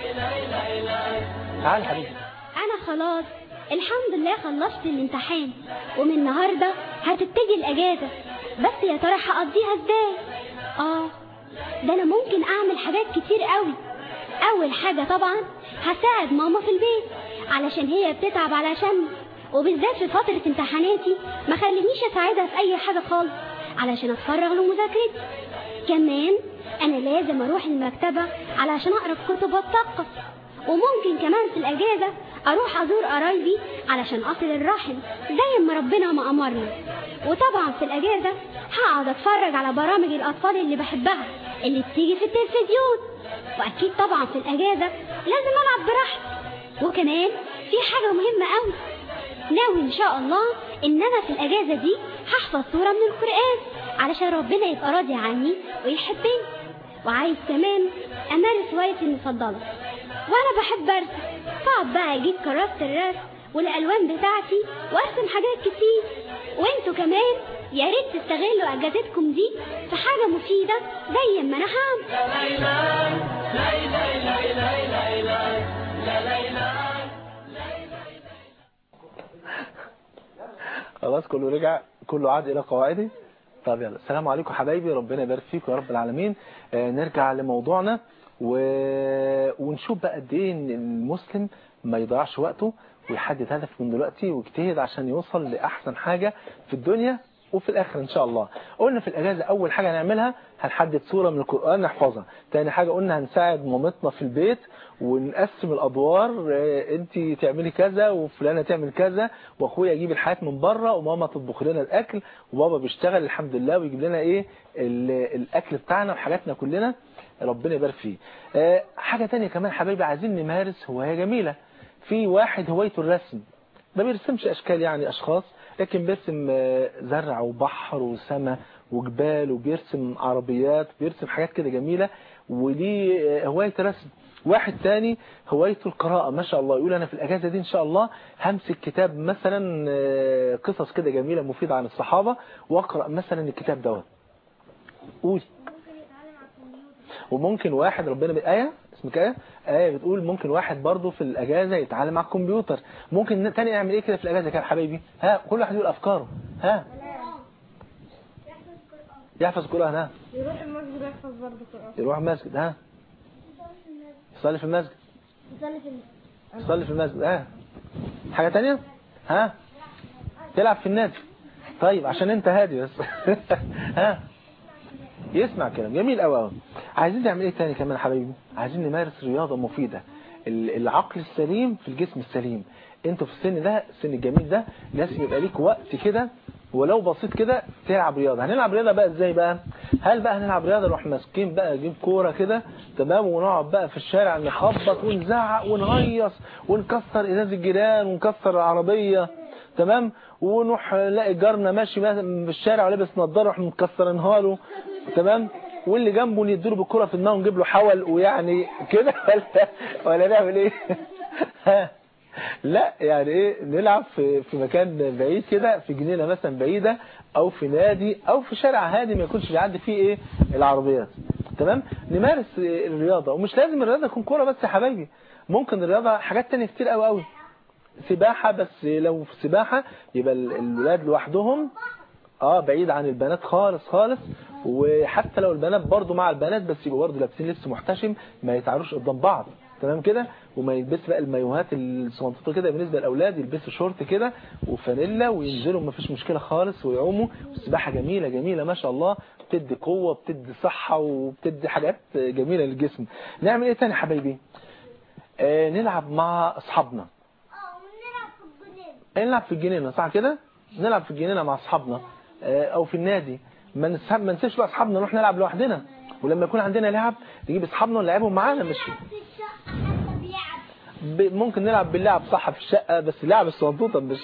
تعال حبيبي أنا خلاص الحمد لله خلصت الامتحان ومن النهاردة هتبتدي الأجازة بس يا ترى هقضيها ازاي؟ آه ده أنا ممكن أعمل حاجات كتير قوي أول حاجة طبعا هساعد ماما في البيت علشان هي بتتعب علشان وبالذات في فترة امتحاناتي ما خلينيش أساعدها في أي حاجة خالص علشان أتفرغ لمذاكرتي كمان أنا لازم أروح المكتبة علشان أقرأ كتب وأتثقف وممكن كمان في الأجازة أروح أزور قرايبي علشان أصل الرحم زي ما ربنا ما أمرنا وطبعا في الأجازة هقعد أتفرج على برامج الأطفال اللي بحبها اللي بتيجي في التلفزيون وأكيد طبعا في الأجازة لازم ألعب براحتي وكمان في حاجة مهمة قوي ناوي ان شاء الله ان انا في الاجازة دي هحفظ سورة من القرآن علشان ربنا يبقى راضي عني ويحبني وعايز كمان امارس هوايتي المفضلة وانا بحب ارسم فاقعد بقى اجيب كراسة الرسم والالوان بتاعتي وارسم حاجات كتير وانتوا كمان يا ريت تستغلوا اجازتكم دي في حاجة مفيدة زي ما انا هعمل خلاص كله رجع كله عاد الى قواعده طب يلا السلام عليكم حبايبي ربنا يبارك فيكم يا رب العالمين آه نرجع لموضوعنا و... ونشوف بقى قد ايه ان المسلم ما يضيعش وقته ويحدد هدف من دلوقتي ويجتهد عشان يوصل لاحسن حاجة في الدنيا وفي الاخر ان شاء الله قلنا في الاجازه اول حاجه هنعملها هنحدد سوره من القران نحفظها تاني حاجه قلنا هنساعد مامتنا في البيت ونقسم الادوار آه، انت تعملي كذا وفلانه تعمل كذا واخويا يجيب الحاجات من بره وماما تطبخ لنا الاكل وبابا بيشتغل الحمد لله ويجيب لنا ايه ال- الاكل بتاعنا وحاجاتنا كلنا ربنا يبارك فيه آه، حاجه تانية كمان حبايبي عايزين نمارس هوايه جميله في واحد هوايته الرسم ما بيرسمش اشكال يعني اشخاص لكن بيرسم آه، زرع وبحر وسماء وجبال وبيرسم عربيات بيرسم حاجات كده جميلة وليه آه، هواية رسم واحد تاني هوايته القراءة ما شاء الله يقول أنا في الأجازة دي إن شاء الله همسك كتاب مثلا آه، قصص كده جميلة مفيدة عن الصحابة وأقرأ مثلا الكتاب دوت قول وممكن واحد ربنا بي... آية اسمك آية آية بتقول ممكن واحد برضه في الأجازة يتعلم على الكمبيوتر ممكن تاني يعمل إيه كده في الأجازة كده يا حبايبي ها كل واحد يقول أفكاره ها يحفظ القرآن ها يروح المسجد يحفظ برضه قرآن يروح المسجد ها يصلي في المسجد يصلي في يصلي في المسجد ها حاجة تانية ها تلعب في النادي طيب عشان انت هادي بس ها يسمع كلام جميل قوي قوي عايزين نعمل ايه تاني كمان يا حبايبي عايزين نمارس رياضة مفيدة ال- العقل السليم في الجسم السليم انتوا في السن ده السن الجميل ده لازم يبقى ليك وقت كده ولو بسيط كده تلعب رياضة هنلعب رياضة بقى ازاي بقى هل بقى هنلعب رياضة نروح ماسكين بقى نجيب كورة كده تمام ونقعد بقى في الشارع نخبط ونزعق ونهيص ونكسر ازاز الجيران ونكسر العربية تمام ونروح نلاقي جارنا ماشي مثلا في الشارع ولابس نضاره نروح مكسرينها له تمام واللي جنبه نديله بالكره في دماغه ونجيب له حول ويعني كده ولا ولا نعمل ايه ها لا يعني ايه نلعب في في مكان بعيد كده في جنينه مثلا بعيده او في نادي او في شارع هادي ما يكونش بيعدي فيه ايه العربيات تمام نمارس الرياضه ومش لازم الرياضه تكون كوره بس يا حبايبي ممكن الرياضه حاجات تانية كتير قوي قوي سباحة بس لو في سباحة يبقى ال- الولاد لوحدهم اه بعيد عن البنات خالص خالص وحتى لو البنات برضو مع البنات بس يبقوا برضو لابسين لبس محتشم ما يتعاروش قدام بعض تمام كده وما يلبس بقى المايوهات الصغنطوطه كده بالنسبه للاولاد يلبسوا شورت كده وفانيلا وينزلوا ما فيش مشكله خالص ويعوموا والسباحه جميله جميله ما شاء الله بتدي قوه بتدي صحه وبتدي حاجات جميله للجسم نعمل ايه تاني يا حبايبي آه نلعب مع اصحابنا نلعب في الجنينة صح كده نلعب في الجنينة مع اصحابنا آه، او في النادي ما نسحب ما نسيبش بقى اصحابنا نروح نلعب لوحدنا ولما يكون عندنا لعب نجيب اصحابنا ونلعبهم معانا مش ب- ممكن نلعب باللعب صح في الشقة بس لعب الصندوطة مش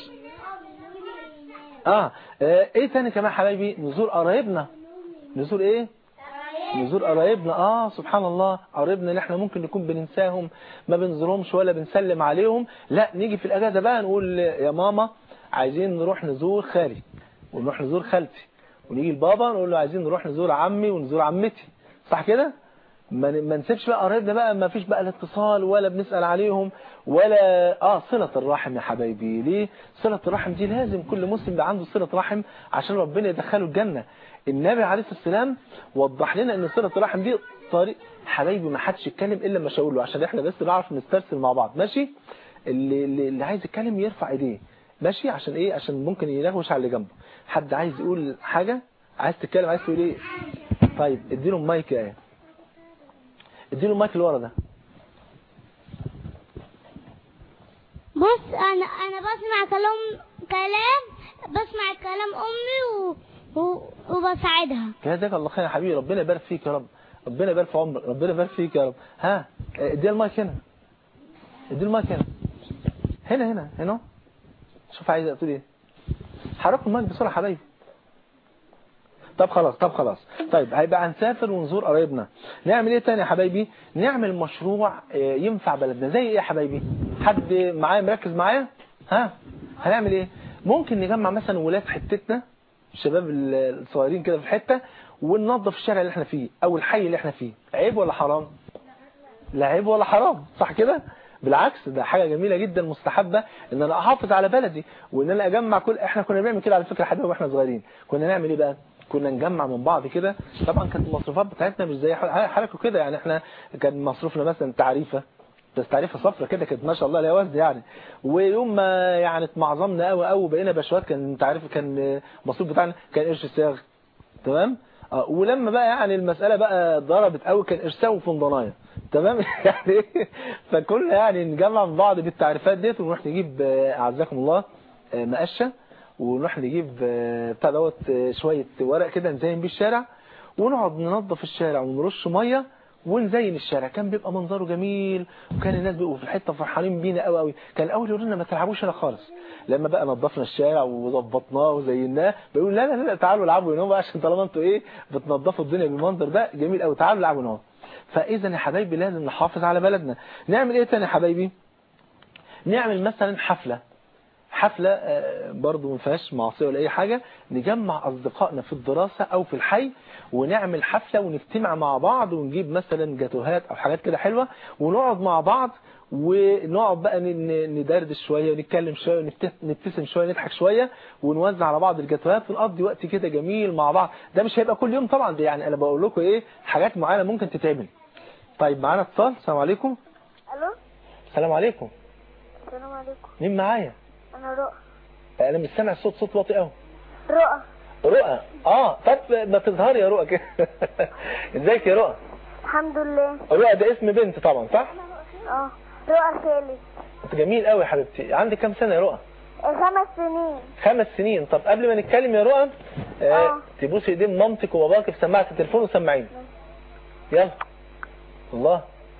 اه آه، ايه تاني كمان حبايبي نزور قرايبنا نزور ايه نزور قرايبنا اه سبحان الله قرايبنا اللي احنا ممكن نكون بننساهم ما بنزورهمش ولا بنسلم عليهم لا نيجي في الاجازه بقى نقول يا ماما عايزين نروح نزور خالي ونروح نزور خالتي ونيجي لبابا نقول له عايزين نروح نزور عمي ونزور عمتي صح كده ما ن- ما نسيبش بقى قرايبنا بقى ما فيش بقى الاتصال ولا بنسأل عليهم ولا اه صلة الرحم يا حبايبي ليه صلة الرحم دي لازم كل مسلم يبقى عنده صلة رحم عشان ربنا يدخله الجنة النبي عليه الصلاة والسلام وضح لنا ان صلة الرحم دي طريق حبايبي ما حدش يتكلم الا لما اشاور له عشان احنا بس نعرف نسترسل مع بعض ماشي اللي, اللي اللي عايز يتكلم يرفع ايديه ماشي عشان ايه عشان ممكن ينغوش على اللي جنبه حد عايز يقول حاجة عايز تتكلم عايز تقول ايه طيب اديله المايك يا ايه اديله المايك اللي ورا ده بص انا انا بسمع كلام كلام بسمع كلام امي و... و... وبساعدها جزاك الله خير يا حبيبي ربنا يبارك فيك يا رب ربنا يبارك في عمرك ربنا يبارك فيك يا رب ها ادي المايك هنا ادي المايك هنا هنا هنا هنا شوف عايز تقول ايه حركوا المايك بسرعه يا حبايبي طب خلاص طب خلاص طيب هيبقى هنسافر ونزور قرايبنا نعمل ايه تاني يا حبايبي نعمل مشروع آه، ينفع بلدنا زي ايه يا حبايبي حد معايا مركز معايا ها هنعمل ايه ممكن نجمع مثلا ولاد حتتنا الشباب ال- الصغيرين كده في حته وننظف الشارع اللي احنا فيه او الحي اللي احنا فيه عيب ولا حرام لا عيب ولا حرام صح كده بالعكس ده حاجة جميلة جدا مستحبة ان انا احافظ على بلدي وان انا اجمع كل احنا كنا بنعمل كده على فكرة حبيبي واحنا صغيرين كنا نعمل ايه بقى كنا نجمع من بعض كده طبعا كانت المصروفات بتاعتنا مش زي حال- حالكم كده يعني احنا كان مصروفنا مثلا تعريفة بس تعريفة صفرة كده كانت ما شاء الله لها وزن يعني ويوم ما يعني اتمعظمنا قوي قوي بقينا بشوات كان انت عارف كان المصروف بتاعنا كان قرش ساغ تمام اه ولما بقى يعني المسألة بقى ضربت قوي كان قرشاوي وفندنايه تمام يعني فكنا يعني نجمع من بعض بالتعريفات ديت ونروح نجيب آه، اعزكم الله آه، مقشه ونروح نجيب آه، بتاع دوت آه، شويه ورق كده نزين بيه الشارع ونقعد ننظف الشارع ونرش ميه ونزين الشارع كان بيبقى منظره جميل وكان الناس بيبقوا في الحته فرحانين بينا قوي قوي كان الاول يقولوا لنا ما تلعبوش هنا خالص لما بقى نظفنا الشارع وظبطناه وزيناه بيقولوا لا لا لا تعالوا العبوا هنا بقى عشان طالما انتوا ايه بتنظفوا الدنيا بالمنظر ده جميل قوي تعالوا العبوا هنا فاذا يا حبايبي لازم نحافظ على بلدنا نعمل ايه تاني يا حبايبي نعمل مثلا حفلة حفلة آه، برضو ما فيهاش معصية ولا أي حاجة نجمع أصدقائنا في الدراسة أو في الحي ونعمل حفلة ونجتمع مع بعض ونجيب مثلا جاتوهات أو حاجات كده حلوة ونقعد مع بعض ونقعد بقى ن- ن- ندردش شوية ونتكلم شوية ونبت- نبتسم شوية نضحك شوية ونوزع على بعض الجاتوهات ونقضي وقت كده جميل مع بعض ده مش هيبقى كل يوم طبعا ده يعني أنا بقول لكم إيه حاجات معينة ممكن تتعمل طيب معانا اتصال السلام عليكم الو السلام عليكم السلام عليكم مين معايا انا رؤى انا مش سامع الصوت صوت واطي قوي رؤى رؤى اه طب ما تظهري يا رؤى كده ازيك يا رؤى الحمد لله رؤى ده اسم بنت طبعا صح اه رؤى خالد انت جميل قوي يا حبيبتي عندك كام سنه يا رؤى خمس سنين خمس سنين طب قبل ما نتكلم يا رؤى آه آه. تبوسي ايدين مامتك وباباك في سماعه التليفون وسمعيني يلا الله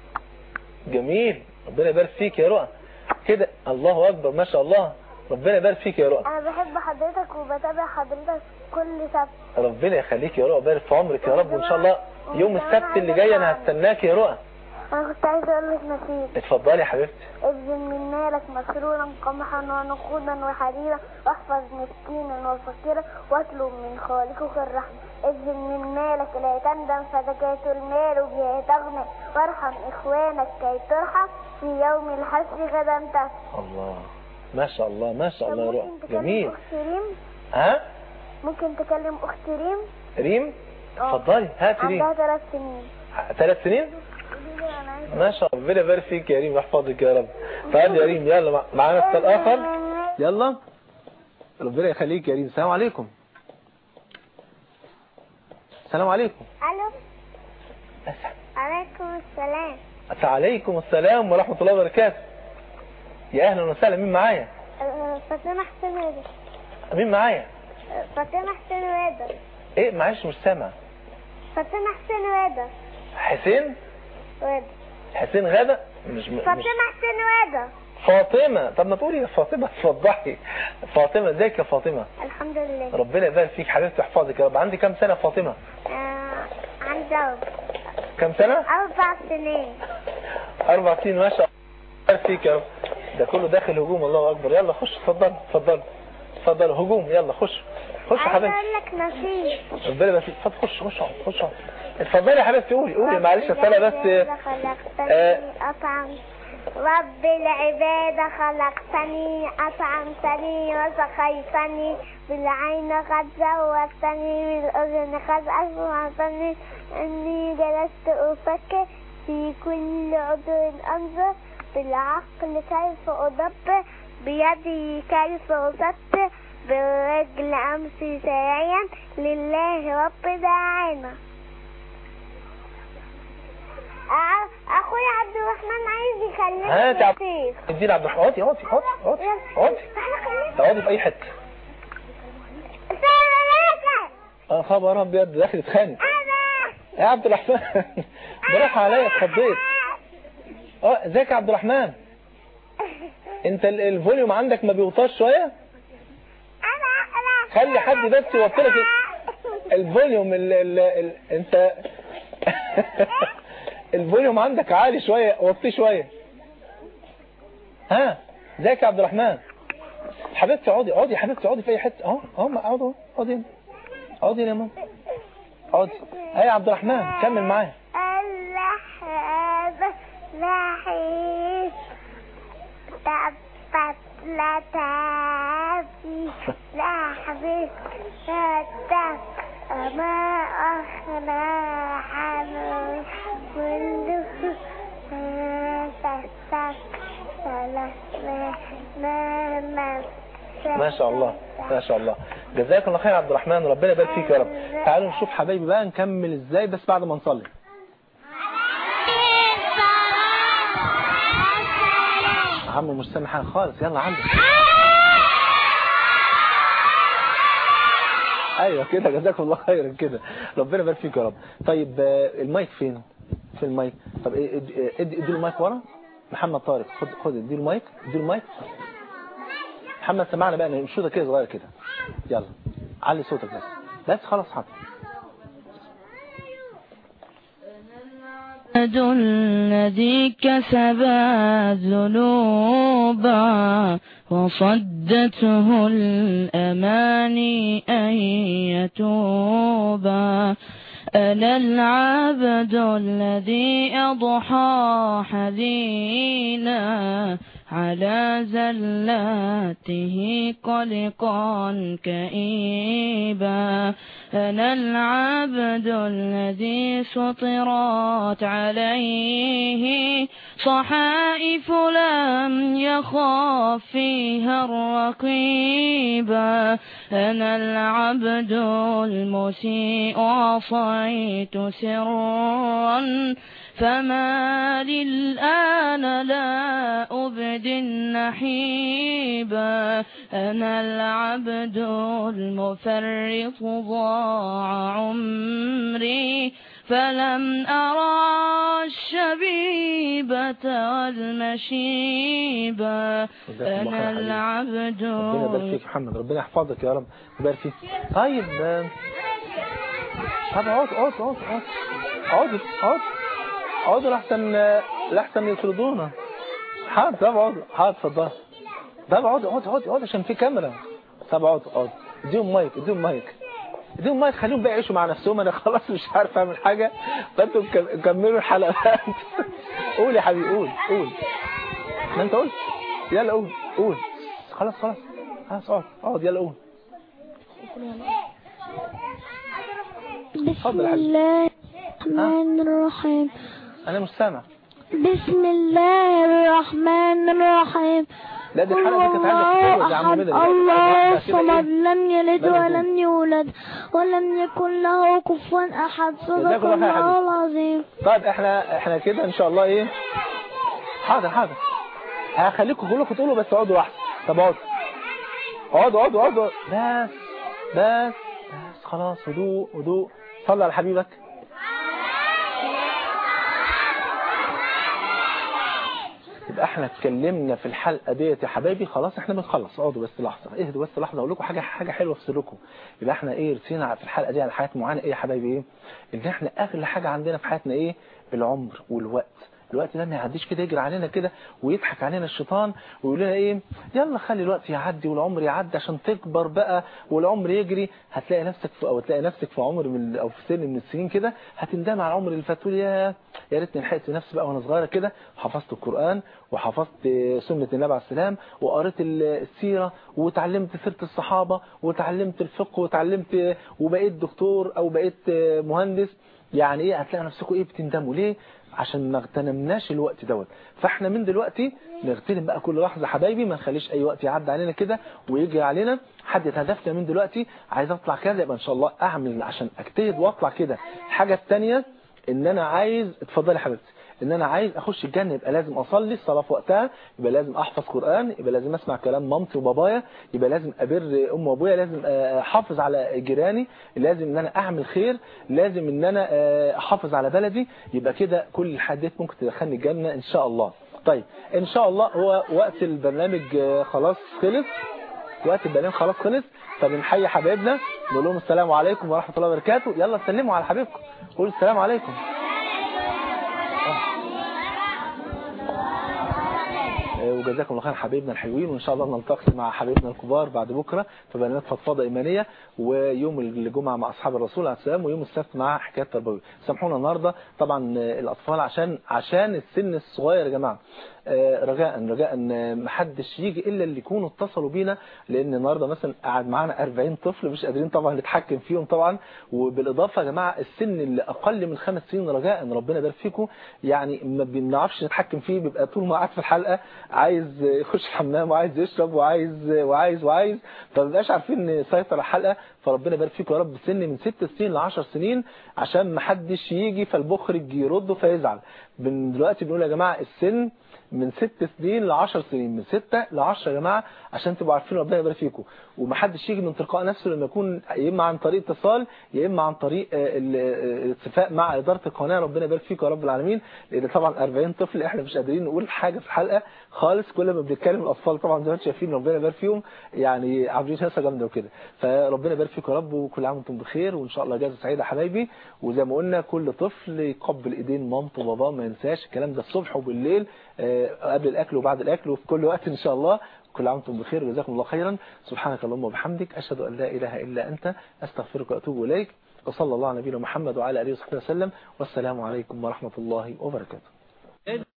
جميل ربنا يبارك فيك يا رؤى كده الله اكبر ما شاء الله ربنا يبارك فيك يا رؤى انا بحب حضرتك وبتابع حضرتك كل سبت ربنا يخليك يا رؤى بارك في عمرك يا رب وان شاء الله يوم السبت اللي جاي انا هستناك يا رؤى انا كنت عايزه اقول لك نصيب اتفضلي يا حبيبتي ابذل من مالك مسرورا قمحا ونقودا وحريرا واحفظ مسكينا وفقيرا واطلب من خالقك الرحمة ابذل من مالك لا تندم فزكاة المال بها تغنى وارحم اخوانك كي ترحم في يوم الحشر غدا تفرح الله ما شاء الله ما شاء طب الله يا رؤى ممكن تكلم جميل اخت ريم ها ممكن تكلم اخت ريم ريم آه. اتفضلي هاتي ريم عندها ثلاث سنين ثلاث سنين قولي لي انا عايزه ما شاء الله ربنا يبارك فيك يا ريم يحفظك يا رب تعالي يا ريم يلا مع- معانا اتصال اخر يلا ربنا يخليك يا ريم السلام عليكم السلام عليكم الو عليكم السلام عليكم السلام ورحمة الله وبركاته يا اهلا وسهلا مين معايا أه، فاطمة حسين وادر مين معايا أه، فاطمة حسين وادر ايه معلش مش سامع فاطمة حسين وادر حسين وادر حسين غدا مش مش فاطمة حسين وادر فاطمة طب ما تقولي يا فاطمة توضحي فاطمة ازيك يا فاطمة الحمد لله ربنا يبارك فيك حبيبتي يحفظك يا رب عندي كام سنة يا فاطمة أه، عندي أربع- كام سنة أربع سنين أربع سنين ما شاء الله يبارك فيك يا رب ده كله داخل هجوم الله أكبر يلا خش اتفضل اتفضل اتفضل هجوم يلا خش خش يا عايزة حبيبتي أقول لك نصيب ربنا يبارك فيك اتفضل خش خش اقعد، خش اقعد. اتفضلي يا حبيبتي قولي قولي معلش أصل انا بس رب خلقتني أطعم رب العباد خلقتني أطعمتني وسقيتني بالعين قد زوجتني بالأذن قد أسمعتني إني جلست أفكر في كل عضو أنظر بالعقل كيف أدبر بيدي كيف أسطر بالرجل أمشي سريعا لله رب داعنا أع- أخويا عبد الرحمن عايز يخليني هات يا عبد شيخ اديني عبد الرحمن اقعدي اقعدي اقعدي اقعدي اقعدي اقعدي في اي حته السلام عليكم اه خبر ابيض داخل يتخانق أنا يا عبد الرحمن براح عليا اتخضيت اه ازيك يا عبد الرحمن انت ال- الفوليوم عندك ما بيوطاش شويه خلي حد بس يوطي لك ال- الفوليوم ال ال ال انت الفوليوم عندك عالي شويه وطيه شويه ها ازيك يا عبد الرحمن حبيبتي اقعدي اقعدي يا حبيبتي اقعدي في اي حته اهو اهو ما اقعدي اهو اقعدي هنا. اقعدي هنا يا ماما اقعدي ايه يا عبد الرحمن كمل معايا اللحظة لحيف تبت لتابي لحظة تتك ما أخنا حمل منذ ما تتك فلسنا ما ما شاء الله ما شاء الله جزاك الله خير يا عبد الرحمن ربنا يبارك فيك يا رب تعالوا نشوف حبايبي بقى نكمل ازاي بس بعد ما نصلي عم مش سامع حاجه خالص يلا عندك ايوه كده جزاكم الله خيرا كده ربنا يبارك فيك يا رب طيب آه، المايك فين في المايك طب إيه، ادي ادي ادي له المايك ورا محمد طارق خد خد ادي له المايك ادي له المايك محمد سمعنا بقى نشوطه كده صغيره كده يلا علي صوتك بس بس خلاص حاضر العبد الذي كسب ذنوبا وصدته الأماني أن يتوبا أنا العبد الذي أضحى حزينا على زلاته قلقا كئيبا أنا العبد الذي سطرت عليه صحائف لم يخاف فيها الرقيبا أنا العبد المسيء عصيت سرا فما للآن لا أبدي النحيبا أنا العبد المفرط ضاع عمري فلم أرى الشبيبة والمشيبة جزاك الله خير أنا حبيبي. العبد ربنا يبارك فيك يا محمد ربنا يحفظك يا رب يبارك فيك طيب آه، طب اقعد اقعد اقعد اقعد اقعد اقعد اقعدوا لحسن آه، لحسن يطردونا حاضر طب اقعد حاضر اتفضل طب اقعد اقعد اقعد اقعد عشان في كاميرا طب اقعد اقعد اديهم مايك اديهم مايك اديهم مايك خليهم بقى يعيشوا مع نفسهم انا خلاص مش عارف اعمل حاجه فانتوا كم- كملوا الحلقات قول يا حبيبي قول قول ما انت قلت يلا قول قول خلاص خلاص خلاص اقعد اقعد يلا قول بسم اتفضل يا حبيبي. الله الرحمن الرحيم انا مش سامع بسم الله الرحمن الرحيم لا دي قل الحلقه دي كانت عايزه تتجوز الله يا عم أحد مدني الله كده إيه؟ الصمد لم يلد بلد ولم يولد ولم يكن له كفوا أحد صدق جزاك الله خير يا الله حبيبي. العظيم طيب احنا احنا كده ان شاء الله ايه حاضر حاضر هخليكم كلكم تقولوا بس اقعدوا واحد طب اقعدوا اقعدوا اقعدوا اقعدوا بس بس بس خلاص هدوء هدوء صلي على حبيبك يبقى احنا اتكلمنا في الحلقه ديت يا حبايبي خلاص احنا بنخلص اقعدوا بس لحظه اهدوا بس لحظه اقول لكم حاجه حاجه حلوه في سركم يبقى احنا ايه رسينا في الحلقه دي على حياه معينه ايه يا حبايبي ايه ان احنا اغلى حاجه عندنا في حياتنا ايه العمر والوقت الوقت ده ما يعديش كده يجري علينا كده ويضحك علينا الشيطان ويقول لنا ايه يلا خلي الوقت يعدي والعمر يعدي عشان تكبر بقى والعمر يجري هتلاقي نفسك في او تلاقي نفسك في عمر من او في سن من السنين كده هتندم على العمر اللي فات تقول يا يا ريتني لحقت نفسي بقى وانا صغيره كده حفظت القران وحفظت سنه النبي عليه السلام وقريت السيره وتعلمت سيره الصحابه وتعلمت الفقه وتعلمت وبقيت دكتور او بقيت مهندس يعني ايه هتلاقي نفسكم ايه بتندموا ليه عشان ما اغتنمناش الوقت دوت فاحنا من دلوقتي نغتنم بقى كل لحظه حبايبي ما نخليش اي وقت يعدي علينا كده ويجي علينا حدد هدفنا من دلوقتي عايز اطلع كذا يبقى ان شاء الله اعمل عشان اجتهد واطلع كده الحاجه الثانيه ان انا عايز اتفضلي يا حبيبتي ان انا عايز اخش الجنه يبقى لازم اصلي الصلاه في وقتها يبقى لازم احفظ قران يبقى لازم اسمع كلام مامتي وبابايا يبقى لازم ابر ام وابويا لازم احافظ على جيراني لازم ان انا اعمل خير لازم ان انا احافظ على بلدي يبقى كده كل الحاجات ممكن تدخلني الجنه ان شاء الله طيب ان شاء الله هو وقت البرنامج آه، خلاص خلص وقت البرنامج خلاص خلص فبنحيي حبايبنا نقول لهم السلام عليكم ورحمه الله وبركاته يلا سلموا على حبيبكم قولوا السلام عليكم آه، وجزاكم الله خير حبايبنا الحلوين وان شاء الله نلتقي مع حبايبنا الكبار بعد بكره في برنامج فضفاضه ايمانيه ويوم الجمعه مع اصحاب الرسول عليه السلام ويوم السبت مع حكايات تربويه سامحونا النهارده طبعا آه، الاطفال عشان عشان السن الصغير يا جماعه آه، رجاء رجاء ان محدش يجي الا اللي يكونوا اتصلوا بينا لان النهارده مثلا قاعد معانا 40 طفل مش قادرين طبعا نتحكم فيهم طبعا وبالاضافه يا جماعه السن اللي اقل من خمس سنين رجاء ربنا يبارك فيكم يعني ما بنعرفش نتحكم فيه بيبقى طول ما قاعد في الحلقه عايز يخش الحمام وعايز يشرب وعايز وعايز وعايز فما بنبقاش عارفين نسيطر على الحلقه فربنا يبارك فيكم يا رب سن من ست سنين ل 10 سنين عشان ما حدش يجي فالمخرج يرد فيزعل من دلوقتي بنقول يا جماعه السن من ست سنين ل 10 سنين من 6 ل 10 يا جماعه عشان تبقوا عارفين ربنا يبارك فيكم ومحدش يجي من تلقاء نفسه لما يكون يا اما عن طريق اتصال يا اما عن طريق آه، ال- آه، الاتفاق مع اداره القناه ربنا يبارك فيكم يا رب العالمين لان طبعا 40 طفل احنا مش قادرين نقول حاجه في الحلقه خالص كل ما بنتكلم الاطفال طبعا زي ما انتم شايفين ربنا يبارك فيهم يعني عاملين هسه جامده وكده فربنا يبارك فيكم يا رب وكل عام وانتم بخير وان شاء الله اجازه سعيده يا حبايبي وزي ما قلنا كل طفل يقبل ايدين مامته وباباه ما ينساش الكلام ده الصبح وبالليل آه، قبل الاكل وبعد الاكل وفي كل وقت ان شاء الله كل عام وانتم بخير وجزاكم الله خيرا سبحانك اللهم وبحمدك اشهد ان لا اله الا انت استغفرك واتوب اليك وصلى الله على نبينا محمد وعلى اله وصحبه وسلم والسلام عليكم ورحمه الله وبركاته